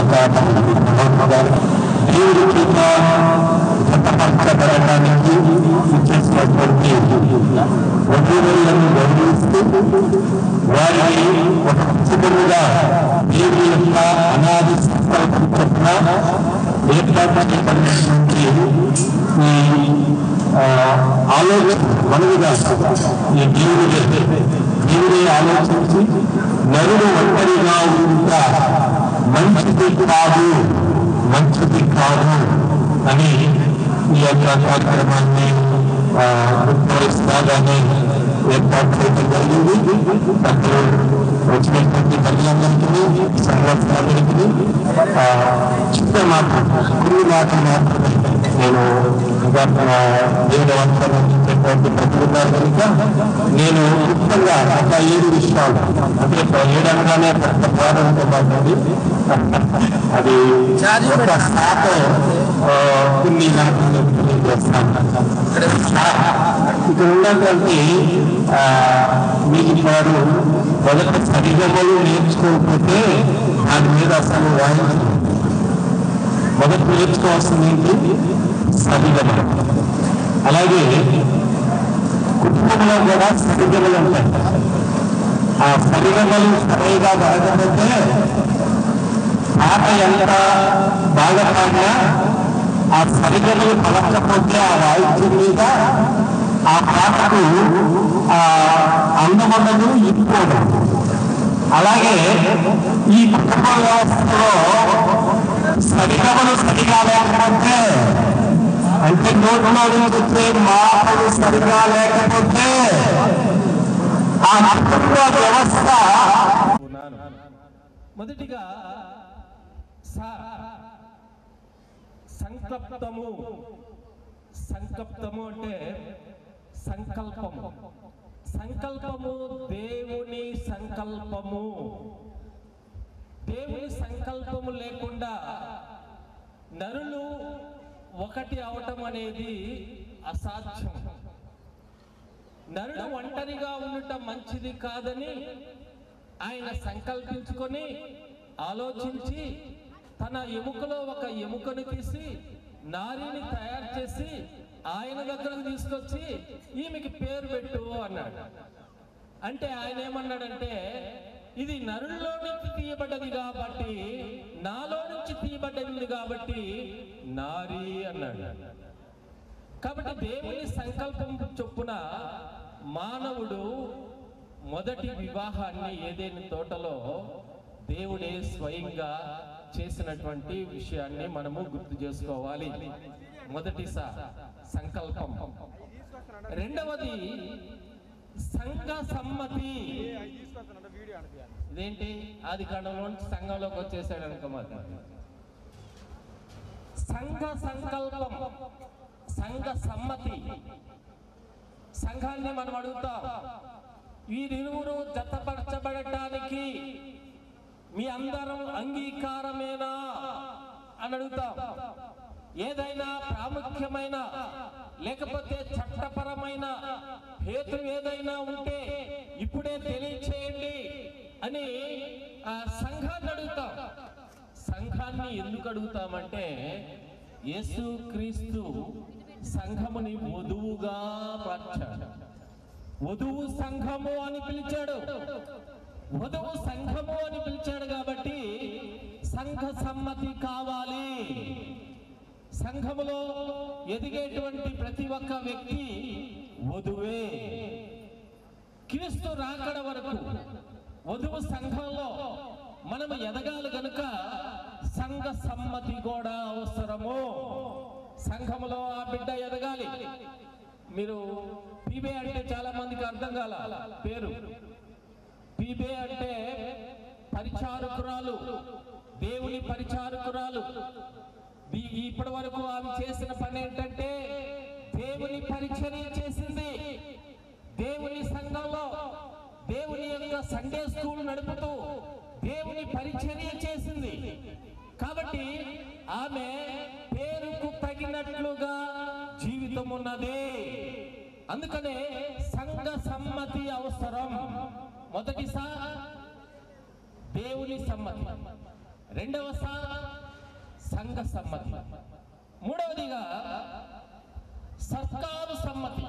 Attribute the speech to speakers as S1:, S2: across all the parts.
S1: దేవుడి చేత జతపరచబడటానికి ఇచ్చేసినటువంటి వధువులను గౌరవిస్తూ వారిని ఒక ఉచితముగా దేవుడి యొక్క అనాది సంకల్పం చొప్పున ఏర్పాటు చేయబడినటువంటి ఈ ఆ, ఆలోచన మనవిగా ఈ దేవుడే దేవుడే ఆలోచించి నరుడు ఒంటరిగా ఉంటా మంచిది కాదు మంచిది కాదు అని ఈ యొక్క కార్యక్రమాన్ని ఆ, గుర్తిస్తారని ఏర్పాటు చేయడం జరిగింది పెద్దలు వచ్చినటువంటి తల్లిదండ్రులకి సంఘస్థానికి చిన్న మాట కొన్ని మాట మాత్రమే నేను దేవుడు వంశటువంటి ప్రజలు ఉన్నారు కనుక నేను ముఖ్యంగా ఒక ఏడు విషయాలు అంటే ఏడు అనగానే పెద్ద ప్రారంభంతో పాటు అది ఒక శాఖ ఆ, కొన్ని నాకు తెలియజేస్తాను ఇక్కడ ఉన్నటువంటి ఆ, మీకు వారు మొదట సరిగమలు నేర్చుకోకపోతే దాని మీద అసలు వాయించు మొదట నేర్చుకోవాల్సింది ఏంటి సరిగమ అలాగే కుటుంబంలో కూడా సరిగమలు ఉంటాయి ఆ సరిగమలు సరిగా రాకపోతే పాట ఎంత బాగా పాడినా ఆ సరిగమలు పలకపోతే ఆ వాయిద్యం మీద ఆ పాటకు ఆ అందమున్నది ఇప్పుకోవడం అలాగే ఈ కుటుంబ వ్యవస్థలో సరిగమలు సరిగా లేకపోతే అంటే నోట్లో నుంచి వచ్చే మాటలు సరిగా లేకపోతే ఆ కుటుంబ వ్యవస్థ
S2: ఉన్నాను మొదటిగా స సంకల్పము సంకల్పము అంటే సంకల్పము సంకల్పము దేవుని సంకల్పము దేవుని సంకల్పము లేకుండా నరులు ఒకటి అవటం అనేది అసాధ్యం నరుడు ఒంటరిగా ఉండటం మంచిది కాదని ఆయన సంకల్పించుకొని ఆలోచించి తన ఎముకలో ఒక ఎముకను తీసి నారిని తయారు చేసి ఆయన దగ్గరకు తీసుకొచ్చి ఈమెకి పేరు పెట్టు అన్నాడు అంటే ఆయన ఏమన్నాడంటే ఇది నరుల్లో నుంచి తీయబడ్డది కాబట్టి నాలో నుంచి తీయబడ్డది కాబట్టి నారి అన్నాడు కాబట్టి దేవుని సంకల్పం చొప్పున మానవుడు మొదటి వివాహాన్ని ఏదైనా తోటలో దేవుడే స్వయంగా చేసినటువంటి విషయాన్ని మనము గుర్తు చేసుకోవాలి మొదటి స- సంకల్పం రెండవది సంఘ సమ్మతి ఇదేంటి ఆది కాండంలో నుంచి సంఘంలోకి వచ్చేసాడు అనుకో మరి సంఘ సంకల్పం సంఘ సమ్మతి సంఘాన్ని మనం అడుగుతాం వీరిరువురు జతపరచబడటానికి మీ అందరం అంగీకారమేనా అని అడుగుతాం ఏదైనా ప్రాముఖ్యమైన లేకపోతే చట్టపరమైన హేతు ఏదైనా ఉంటే ఇప్పుడే తెలియచేయండి అని ఆ సంఘాన్ని అడుగుతాం సంఘాన్ని ఎందుకు అడుగుతామంటే యేసు క్రీస్తు సంఘముని వధువుగా మార్చాడు వధువు సంఘము అని పిలిచాడు వధువు సంఘము అని పిలిచాడు కాబట్టి సంఘ సమ్మతి కావాలి సంఘములో ఎదిగేటువంటి ప్రతి ఒక్క వ్యక్తి వధువే క్రీస్తు రాకడ వరకు వధువు సంఘంలో మనము ఎదగాలి గనుక సంఘ సమ్మతి కూడా అవసరము సంఘములో ఆ బిడ్డ ఎదగాలి మీరు పీబే అంటే చాలా మందికి అర్థం కాల పేరు పీబే అంటే పరిచారకురాలు దేవుని పరిచారకురాలు ఈ- ఇప్పటి వరకు ఆమె చేసిన పని ఏంటంటే దేవుని పరిచర్య చేసింది దేవుని సంఘంలో దేవుని యొక్క సండే స్కూల్ నడుపుతూ దేవుని పరిచర్య చేసింది కాబట్టి ఆమె పేరుకు తగినట్లుగా జీవితం ఉన్నది అందుకనే సంఘ సమ్మతి అవసరం మొదటిసారి దేవుని సమ్మతి రెండవ స్థానం సంఘ సమ్మతి మూడవదిగా సర్కారు సమ్మతి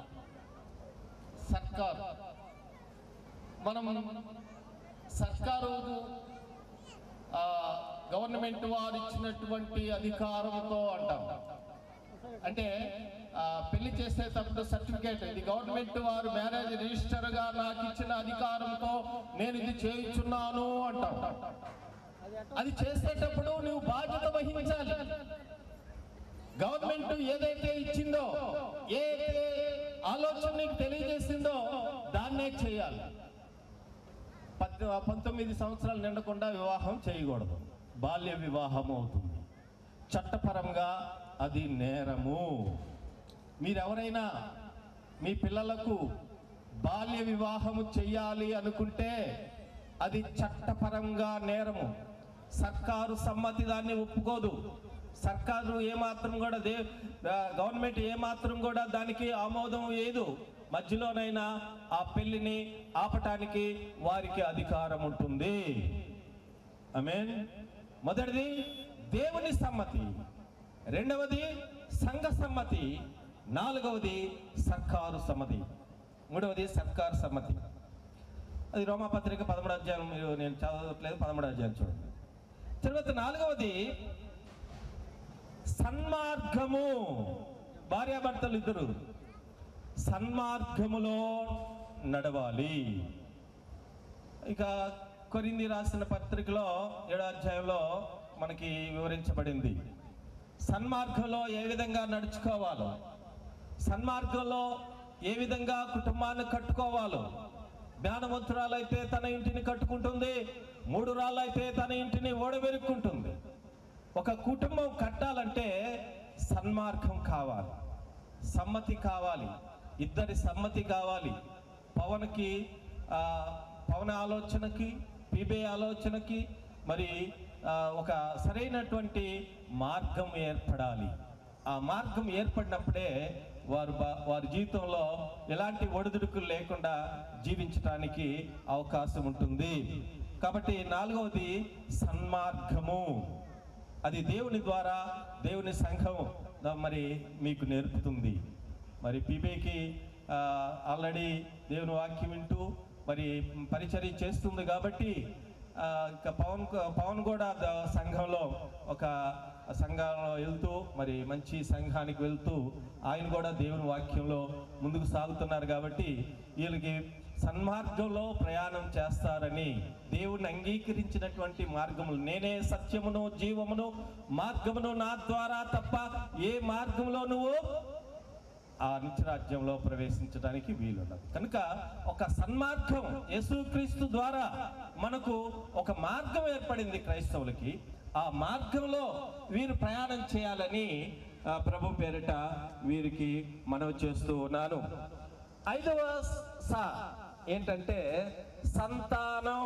S2: సర్కారు మనం సర్కారు ఆ, గవర్నమెంట్ వారు ఇచ్చినటువంటి అధికారంతో అంటాం అంటే ఆ, పెళ్లి చేసేటప్పుడు సర్టిఫికేట్ ఇది గవర్నమెంట్ వారు మ్యారేజ్ రిజిస్టర్ గా నాకు ఇచ్చిన అధికారంతో నేను ఇది చేయించున్నాను అంటాం అది చేసేటప్పుడు నువ్వు బాధ్యత వహించాలి గవర్నమెంట్ ఏదైతే ఇచ్చిందో ఏ ఏ ఆలోచన నీకు తెలియజేసిందో దాన్నే చేయాలి పద్ పంతొమ్మిది సంవత్సరాలు నిండకుండా వివాహం చేయకూడదు బాల్య వివాహం అవుతుంది చట్టపరంగా అది నేరము మీరెవరైనా మీ పిల్లలకు బాల్య వివాహము చెయ్యాలి అనుకుంటే అది చట్టపరంగా నేరము సర్కారు సమ్మతి దాన్ని ఒప్పుకోదు సర్కారు ఏమాత్రం కూడా దే ఆ, గవర్నమెంట్ ఏమాత్రం కూడా దానికి ఆమోదం లేదు మధ్యలోనైనా ఆ పెళ్లిని ఆపటానికి వారికి అధికారం ఉంటుంది మీన్ మొదటిది దేవుని సమ్మతి రెండవది సంఘ సమ్మతి నాలుగవది సర్కారు సమ్మతి మూడవది సర్కారు సమ్మతి అది రోమాపత్రిక పదమూడు అధ్యాయం మీరు నేను చదవట్లేదు పదమూడు అధ్యాయం చూడండి తర్వాత నాలుగవది సన్మార్గము భార్యాభర్తలు ఇద్దరు సన్మార్గములో నడవాలి ఇక కొరింది రాసిన పత్రికలో ఏడో అధ్యాయంలో మనకి వివరించబడింది సన్మార్గంలో ఏ విధంగా నడుచుకోవాలో సన్మార్గంలో ఏ విధంగా కుటుంబాన్ని కట్టుకోవాలో జ్ఞానవంతురాలైతే తన ఇంటిని కట్టుకుంటుంది మూడు రాళ్ళైతే తన ఇంటిని ఓడబెరుక్కుంటుంది ఒక కుటుంబం కట్టాలంటే సన్మార్గం కావాలి సమ్మతి కావాలి ఇద్దరి సమ్మతి కావాలి పవన్కి ఆ, పవన్ ఆలోచనకి పీబే ఆలోచనకి మరి ఆ, ఒక సరైనటువంటి మార్గం ఏర్పడాలి ఆ మార్గం ఏర్పడినప్పుడే వారు బా- వారి జీవితంలో ఎలాంటి ఒడిదుడుకులు లేకుండా జీవించటానికి అవకాశం ఉంటుంది కాబట్టి నాలుగవది సన్మార్గము అది దేవుని ద్వారా దేవుని సంఘం ద- మరి మీకు నేర్పుతుంది మరి పీబేకి ఆల్రెడీ దేవుని వాక్యం వింటూ మరి పరిచర్య చేస్తుంది కాబట్టి ఆ, ఇక పవన్ కు- పవన్ కూడా ద- సంఘంలో ఒక సంఘంలో వెళ్తూ మరి మంచి సంఘానికి వెళ్తూ ఆయన కూడా దేవుని వాక్యంలో ముందుకు సాగుతున్నారు కాబట్టి వీళ్ళకి సన్మార్గంలో ప్రయాణం చేస్తారని దేవుని అంగీకరించినటువంటి మార్గములు నేనే సత్యమును జీవమును మార్గమును నా ద్వారా తప్ప ఏ మార్గంలో నువ్వు ఆ నిత్యరాజ్యంలో ప్రవేశించడానికి వీలున్నది కనుక ఒక సన్మార్గం యేసుక్రీస్తు ద్వారా మనకు ఒక మార్గం ఏర్పడింది క్రైస్తవులకి ఆ మార్గంలో వీరు ప్రయాణం చేయాలని ఆ, ప్రభు పేరిట వీరికి మనవి చేస్తూ ఉన్నాను ఐదవ సా ఏంటంటే సంతానం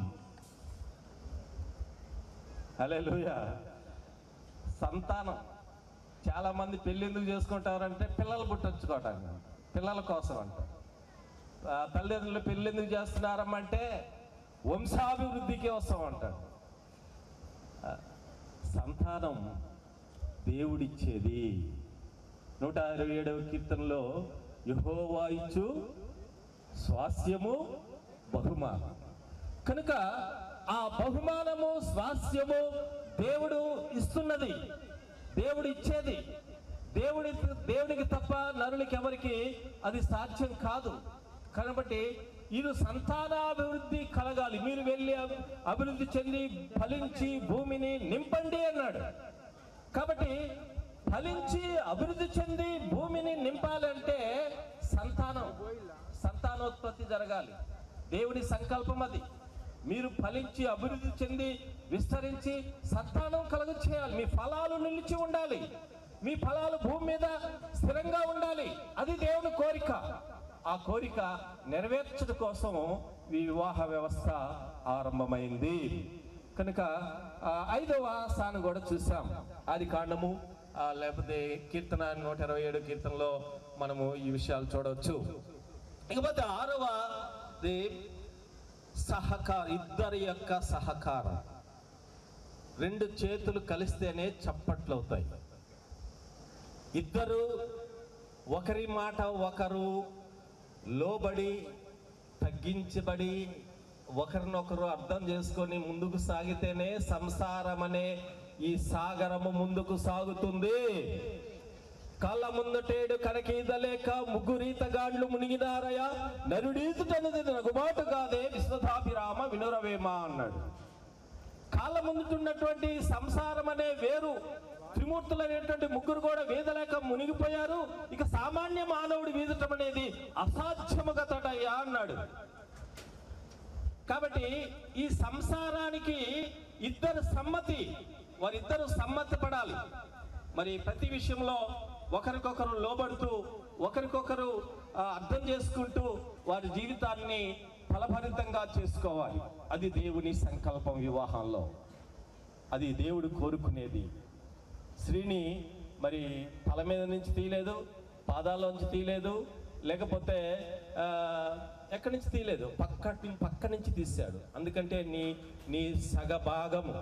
S2: హల్లెలూయా సంతానం చాలా మంది పెళ్లి ఎందుకు చేసుకుంటారంటే పిల్లలు పుట్టించుకోవటానికి పిల్లల కోసం అంటారు ఆ, తల్లిదండ్రులు పెళ్లి ఎందుకు చేస్తున్నారమ్మంటే వంశాభివృద్ధికి వస్తాం అంటాడు ఆ, సంతానం దేవుడిచ్చేది నూట ఇరవై ఏడవ కీర్తనలో యహోవా ఇచ్చు స్వాస్యము బహుమానం కనుక ఆ బహుమానము స్వాస్యము దేవుడు ఇస్తున్నది దేవుడు ఇచ్చేది దేవుడి దేవుడికి తప్ప నరులకి ఎవరికి అది సాధ్యం కాదు కాబట్టి ఇది సంతానాభివృద్ధి కలగాలి మీరు వెళ్ళి అభి- అభివృద్ధి చెంది ఫలించి భూమిని నింపండి అన్నాడు కాబట్టి ఫలించి అభివృద్ధి చెంది భూమిని నింపాలంటే సంతానం సంతానోత్పత్తి జరగాలి దేవుని సంకల్పం అది మీరు ఫలించి అభివృద్ధి చెంది విస్తరించి సంతానం కలుగ చేయాలి మీ ఫలాలు నిలిచి ఉండాలి మీ ఫలాలు భూమి మీద స్థిరంగా ఉండాలి అది దేవుని కోరిక ఆ కోరిక నెరవేర్చడం కోసం ఈ వివాహ వ్యవస్థ ఆరంభమైంది కనుక ఆ, ఐదవ స్థానం కూడా చూసాం ఆది కాండము ఆ, లేకపోతే కీర్తన నూట ఇరవై ఏడు కీర్తనలో మనము ఈ విషయాలు చూడవచ్చు ఇకపోతే ఆరవ సహకారం ఇద్దరి యొక్క సహకారం రెండు చేతులు కలిస్తేనే చప్పట్లు అవుతాయి ఇద్దరు ఒకరి మాట ఒకరు లోబడి తగ్గించబడి ఒకరినొకరు అర్థం చేసుకొని ముందుకు సాగితేనే సంసారం అనే ఈ సాగరము ముందుకు సాగుతుంది కళ్ళ ముందటేడు కనకీదలేక ముగ్గురీతగాండ్లు మునిగినారయ నరుడీతుటన్నది నగుబాటు కాదే విశ్వధాభిరామ వినురవేమ అన్నాడు కాళ్ళ ముందుతున్నటువంటి సంసారం అనే వేరు త్రిమూర్తులు అనేటువంటి ముగ్గురు కూడా వీదలేక మునిగిపోయారు ఇక సామాన్య మానవుడు వీదటం అనేది అసాధ్యముగతడయ్యా అన్నాడు కాబట్టి ఈ సంసారానికి ఇద్దరు సమ్మతి వారిద్దరు సమ్మతి పడాలి మరి ప్రతి విషయంలో ఒకరికొకరు లోబడుతూ ఒకరికొకరు ఆ, అర్థం చేసుకుంటూ వారి జీవితాన్ని ఫలభరితంగా చేసుకోవాలి అది దేవుని సంకల్పం వివాహంలో అది దేవుడు కోరుకునేది స్త్రీని మరి తల మీద నుంచి తీయలేదు పాదాల్లోంచి తీయలేదు లేకపోతే ఆ, ఎక్కడి నుంచి తీయలేదు పక్క పక్క నుంచి తీశాడు అందుకంటే నీ నీ సగభాగము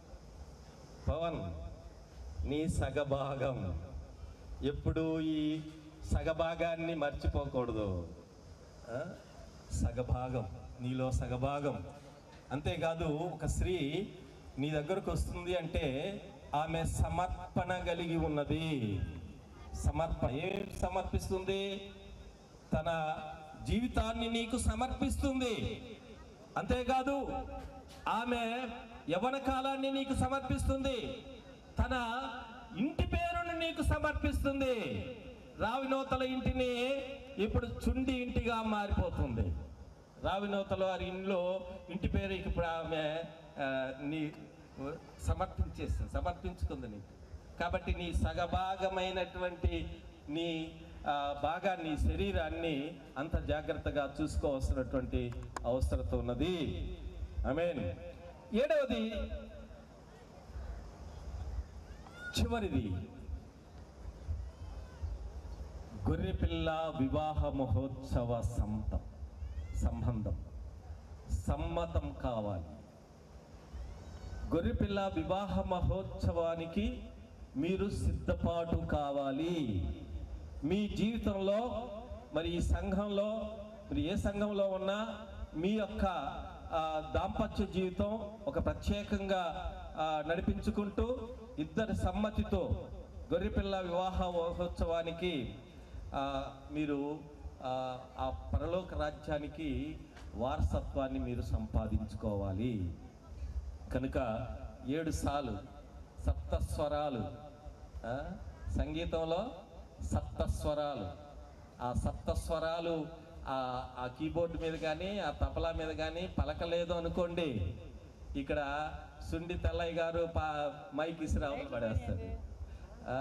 S2: పవన్ నీ సగభాగం ఎప్పుడు ఈ సగభాగాన్ని మర్చిపోకూడదు ఆ? సగభాగం నీలో సగభాగం అంతేకాదు ఒక స్త్రీ నీ దగ్గరకు వస్తుంది అంటే ఆమె సమర్పణ కలిగి ఉన్నది సమర్పణ ఏం సమర్పిస్తుంది తన జీవితాన్ని నీకు సమర్పిస్తుంది అంతేకాదు ఆమె యవన కాలాన్ని నీకు సమర్పిస్తుంది తన ఇంటి పేరును నీకు సమర్పిస్తుంది రావినోతల ఇంటిని ఇప్పుడు చుండి ఇంటిగా మారిపోతుంది రావినోతల వారి ఇంట్లో ఇంటి పేరు ఇప్పుడు ఆమె ఆ, నీ సమర్పించేస్తుంది సమర్పించుకుంది నీకు కాబట్టి నీ సగభాగమైనటువంటి నీ ఆ, భాగాన్ని శరీరాన్ని అంత జాగ్రత్తగా చూసుకోవాల్సినటువంటి అవసరత ఉన్నది ఆమేన్ ఏడవది చివరిది గొర్రెపిల్ల వివాహ మహోత్సవ సంతం సంబంధం సమ్మతం కావాలి గొర్రెపిల్ల వివాహ మహోత్సవానికి మీరు సిద్ధపాటు కావాలి మీ జీవితంలో మరి ఈ సంఘంలో మీరు ఏ సంఘంలో ఉన్నా మీ యొక్క ఆ, దాంపత్య జీవితం ఒక ప్రత్యేకంగా ఆ, నడిపించుకుంటూ ఇద్దరి సమ్మతితో గొర్రెపిల్ల వివాహ మహోత్సవానికి ఆ, మీరు ఆ, ఆ పరలోక రాజ్యానికి వారసత్వాన్ని మీరు సంపాదించుకోవాలి కనుక ఏడు సార్లు సప్తస్వరాలు ఆ, సంగీతంలో సప్తస్వరాలు ఆ సప్తస్వరాలు ఆ ఆ కీబోర్డ్ మీద కానీ ఆ తబలా మీద కానీ పలకలేదు అనుకోండి ఇక్కడ సుండి తెల్లయ్య గారు పా మైక్ ఇసిరావులు పడేస్తారు ఆ,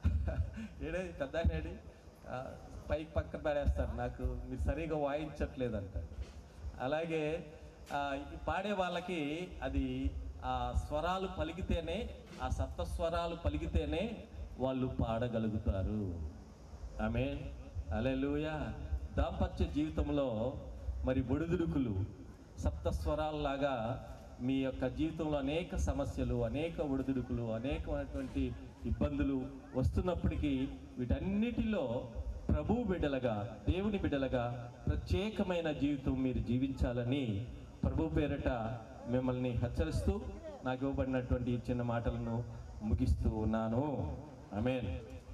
S2: ఏడే పెద్ద ఆయన ఏడి? ఆ, పైకి పక్కన పడేస్తారు నాకు మీరు సరిగా వాయించట్లేదు అంటారు అలాగే ఆ, ఈ పాడే వాళ్ళకి అది ఆ స్వరాలు పలికితేనే ఆ సప్త స్వరాలు పలికితేనే వాళ్ళు పాడగలుగుతారు ఆమె అలెలుయ దాంపత్య జీవితంలో మరి ఒడిదుడుకులు సప్త స్వరాల్లాగా మీ యొక్క జీవితంలో అనేక సమస్యలు అనేక ఒడిదుడుకులు అనేకమైనటువంటి ఇబ్బందులు వస్తున్నప్పటికీ వీటన్నిటిలో ప్రభు బిడ్డలుగా దేవుని బిడ్డలుగా ప్రత్యేకమైన జీవితం మీరు జీవించాలని ప్రభు పేరట మిమ్మల్ని హెచ్చరిస్తూ నాకు ఇవ్వబడినటువంటి ఈ చిన్న మాటలను ముగిస్తూ ఉన్నాను ఆమేన్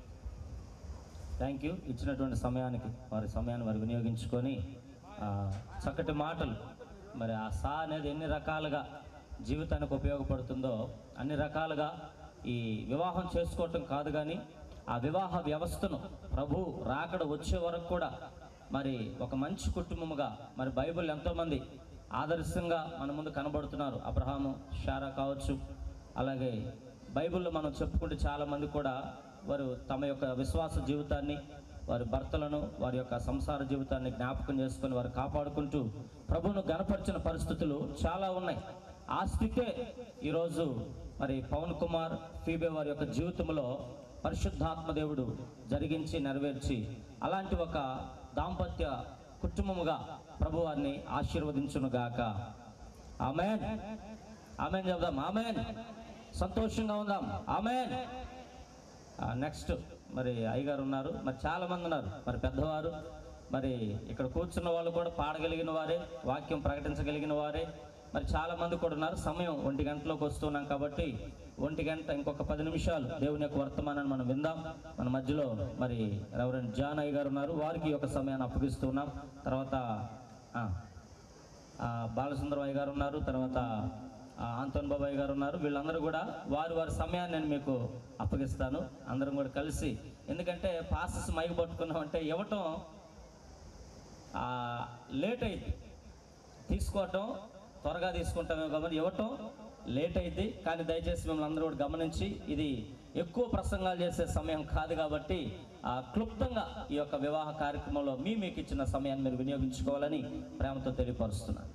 S3: థ్యాంక్ యూ ఇచ్చినటువంటి సమయానికి వారి సమయాన్ని వారు వినియోగించుకొని ఆ, చక్కటి మాటలు మరి ఆ సా అనేది ఎన్ని రకాలుగా జీవితానికి ఉపయోగపడుతుందో అన్ని రకాలుగా ఈ వివాహం చేసుకోవటం కాదు కానీ ఆ వివాహ వ్యవస్థను ప్రభు రాకడ వచ్చే వరకు కూడా మరి ఒక మంచి కుటుంబముగా మరి బైబిల్ ఎంతోమంది ఆదర్శంగా మన ముందు కనబడుతున్నారు అబ్రహాము షారా కావచ్చు అలాగే బైబిల్లో మనం చెప్పుకుంటే చాలామంది కూడా వారు తమ యొక్క విశ్వాస జీవితాన్ని వారి భర్తలను వారి యొక్క సంసార జీవితాన్ని జ్ఞాపకం చేసుకొని వారు కాపాడుకుంటూ ప్రభువును గనపరిచిన పరిస్థితులు చాలా ఉన్నాయి ఆ స్థితే ఈరోజు మరి పవన్ కుమార్ ఫీబే వారి యొక్క జీవితంలో పరిశుద్ధాత్మ దేవుడు జరిగించి నెరవేర్చి అలాంటి ఒక దాంపత్య కుటుంబముగా ప్రభు వారిని ఆశీర్వదించునుగాక ఆమెన్ ఆమెన్ చెప్దాం ఆమెన్ సంతోషంగా ఉందాం ఆమె నెక్స్ట్ మరి అయ్యగారు ఉన్నారు మరి చాలా మంది ఉన్నారు మరి పెద్దవారు మరి ఇక్కడ కూర్చున్న వాళ్ళు కూడా పాడగలిగిన వారే వాక్యం ప్రకటించగలిగిన వారే మరి చాలా మంది కూడా ఉన్నారు సమయం ఒంటి గంటలోకి వస్తున్నాం కాబట్టి ఒంటి గంట ఇంకొక పది నిమిషాలు దేవుని యొక్క వర్తమానాన్ని మనం విందాం మన మధ్యలో మరి రెవరెండ్ జాన్ అయ్య గారు ఉన్నారు వారికి ఈ యొక్క సమయాన్ని అప్పగిస్తున్నాం తర్వాత ఆ, ఆ, బాలసుందరరావు గారు ఉన్నారు తర్వాత ఆ, ఆంతోన్ బాబాయ్ గారు ఉన్నారు వీళ్ళందరూ కూడా వారి వారి సమయాన్ని నేను మీకు అప్పగిస్తాను అందరం కూడా కలిసి ఎందుకంటే పాసెస్ మైక్ పట్టుకున్నాం అంటే ఇవ్వటం ఆ, లేట్ అయింది తీసుకోవటం త్వరగా తీసుకుంటామేమో కాబట్టి ఇవ్వటం లేట్ అయింది కానీ దయచేసి మిమ్మల్ని అందరూ కూడా గమనించి ఇది ఎక్కువ ప్రసంగాలు చేసే సమయం కాదు కాబట్టి ఆ, క్లుప్తంగా ఈ యొక్క వివాహ కార్యక్రమంలో మీ మీకు ఇచ్చిన సమయాన్ని మీరు వినియోగించుకోవాలని ప్రేమతో తెలియపరుస్తున్నాను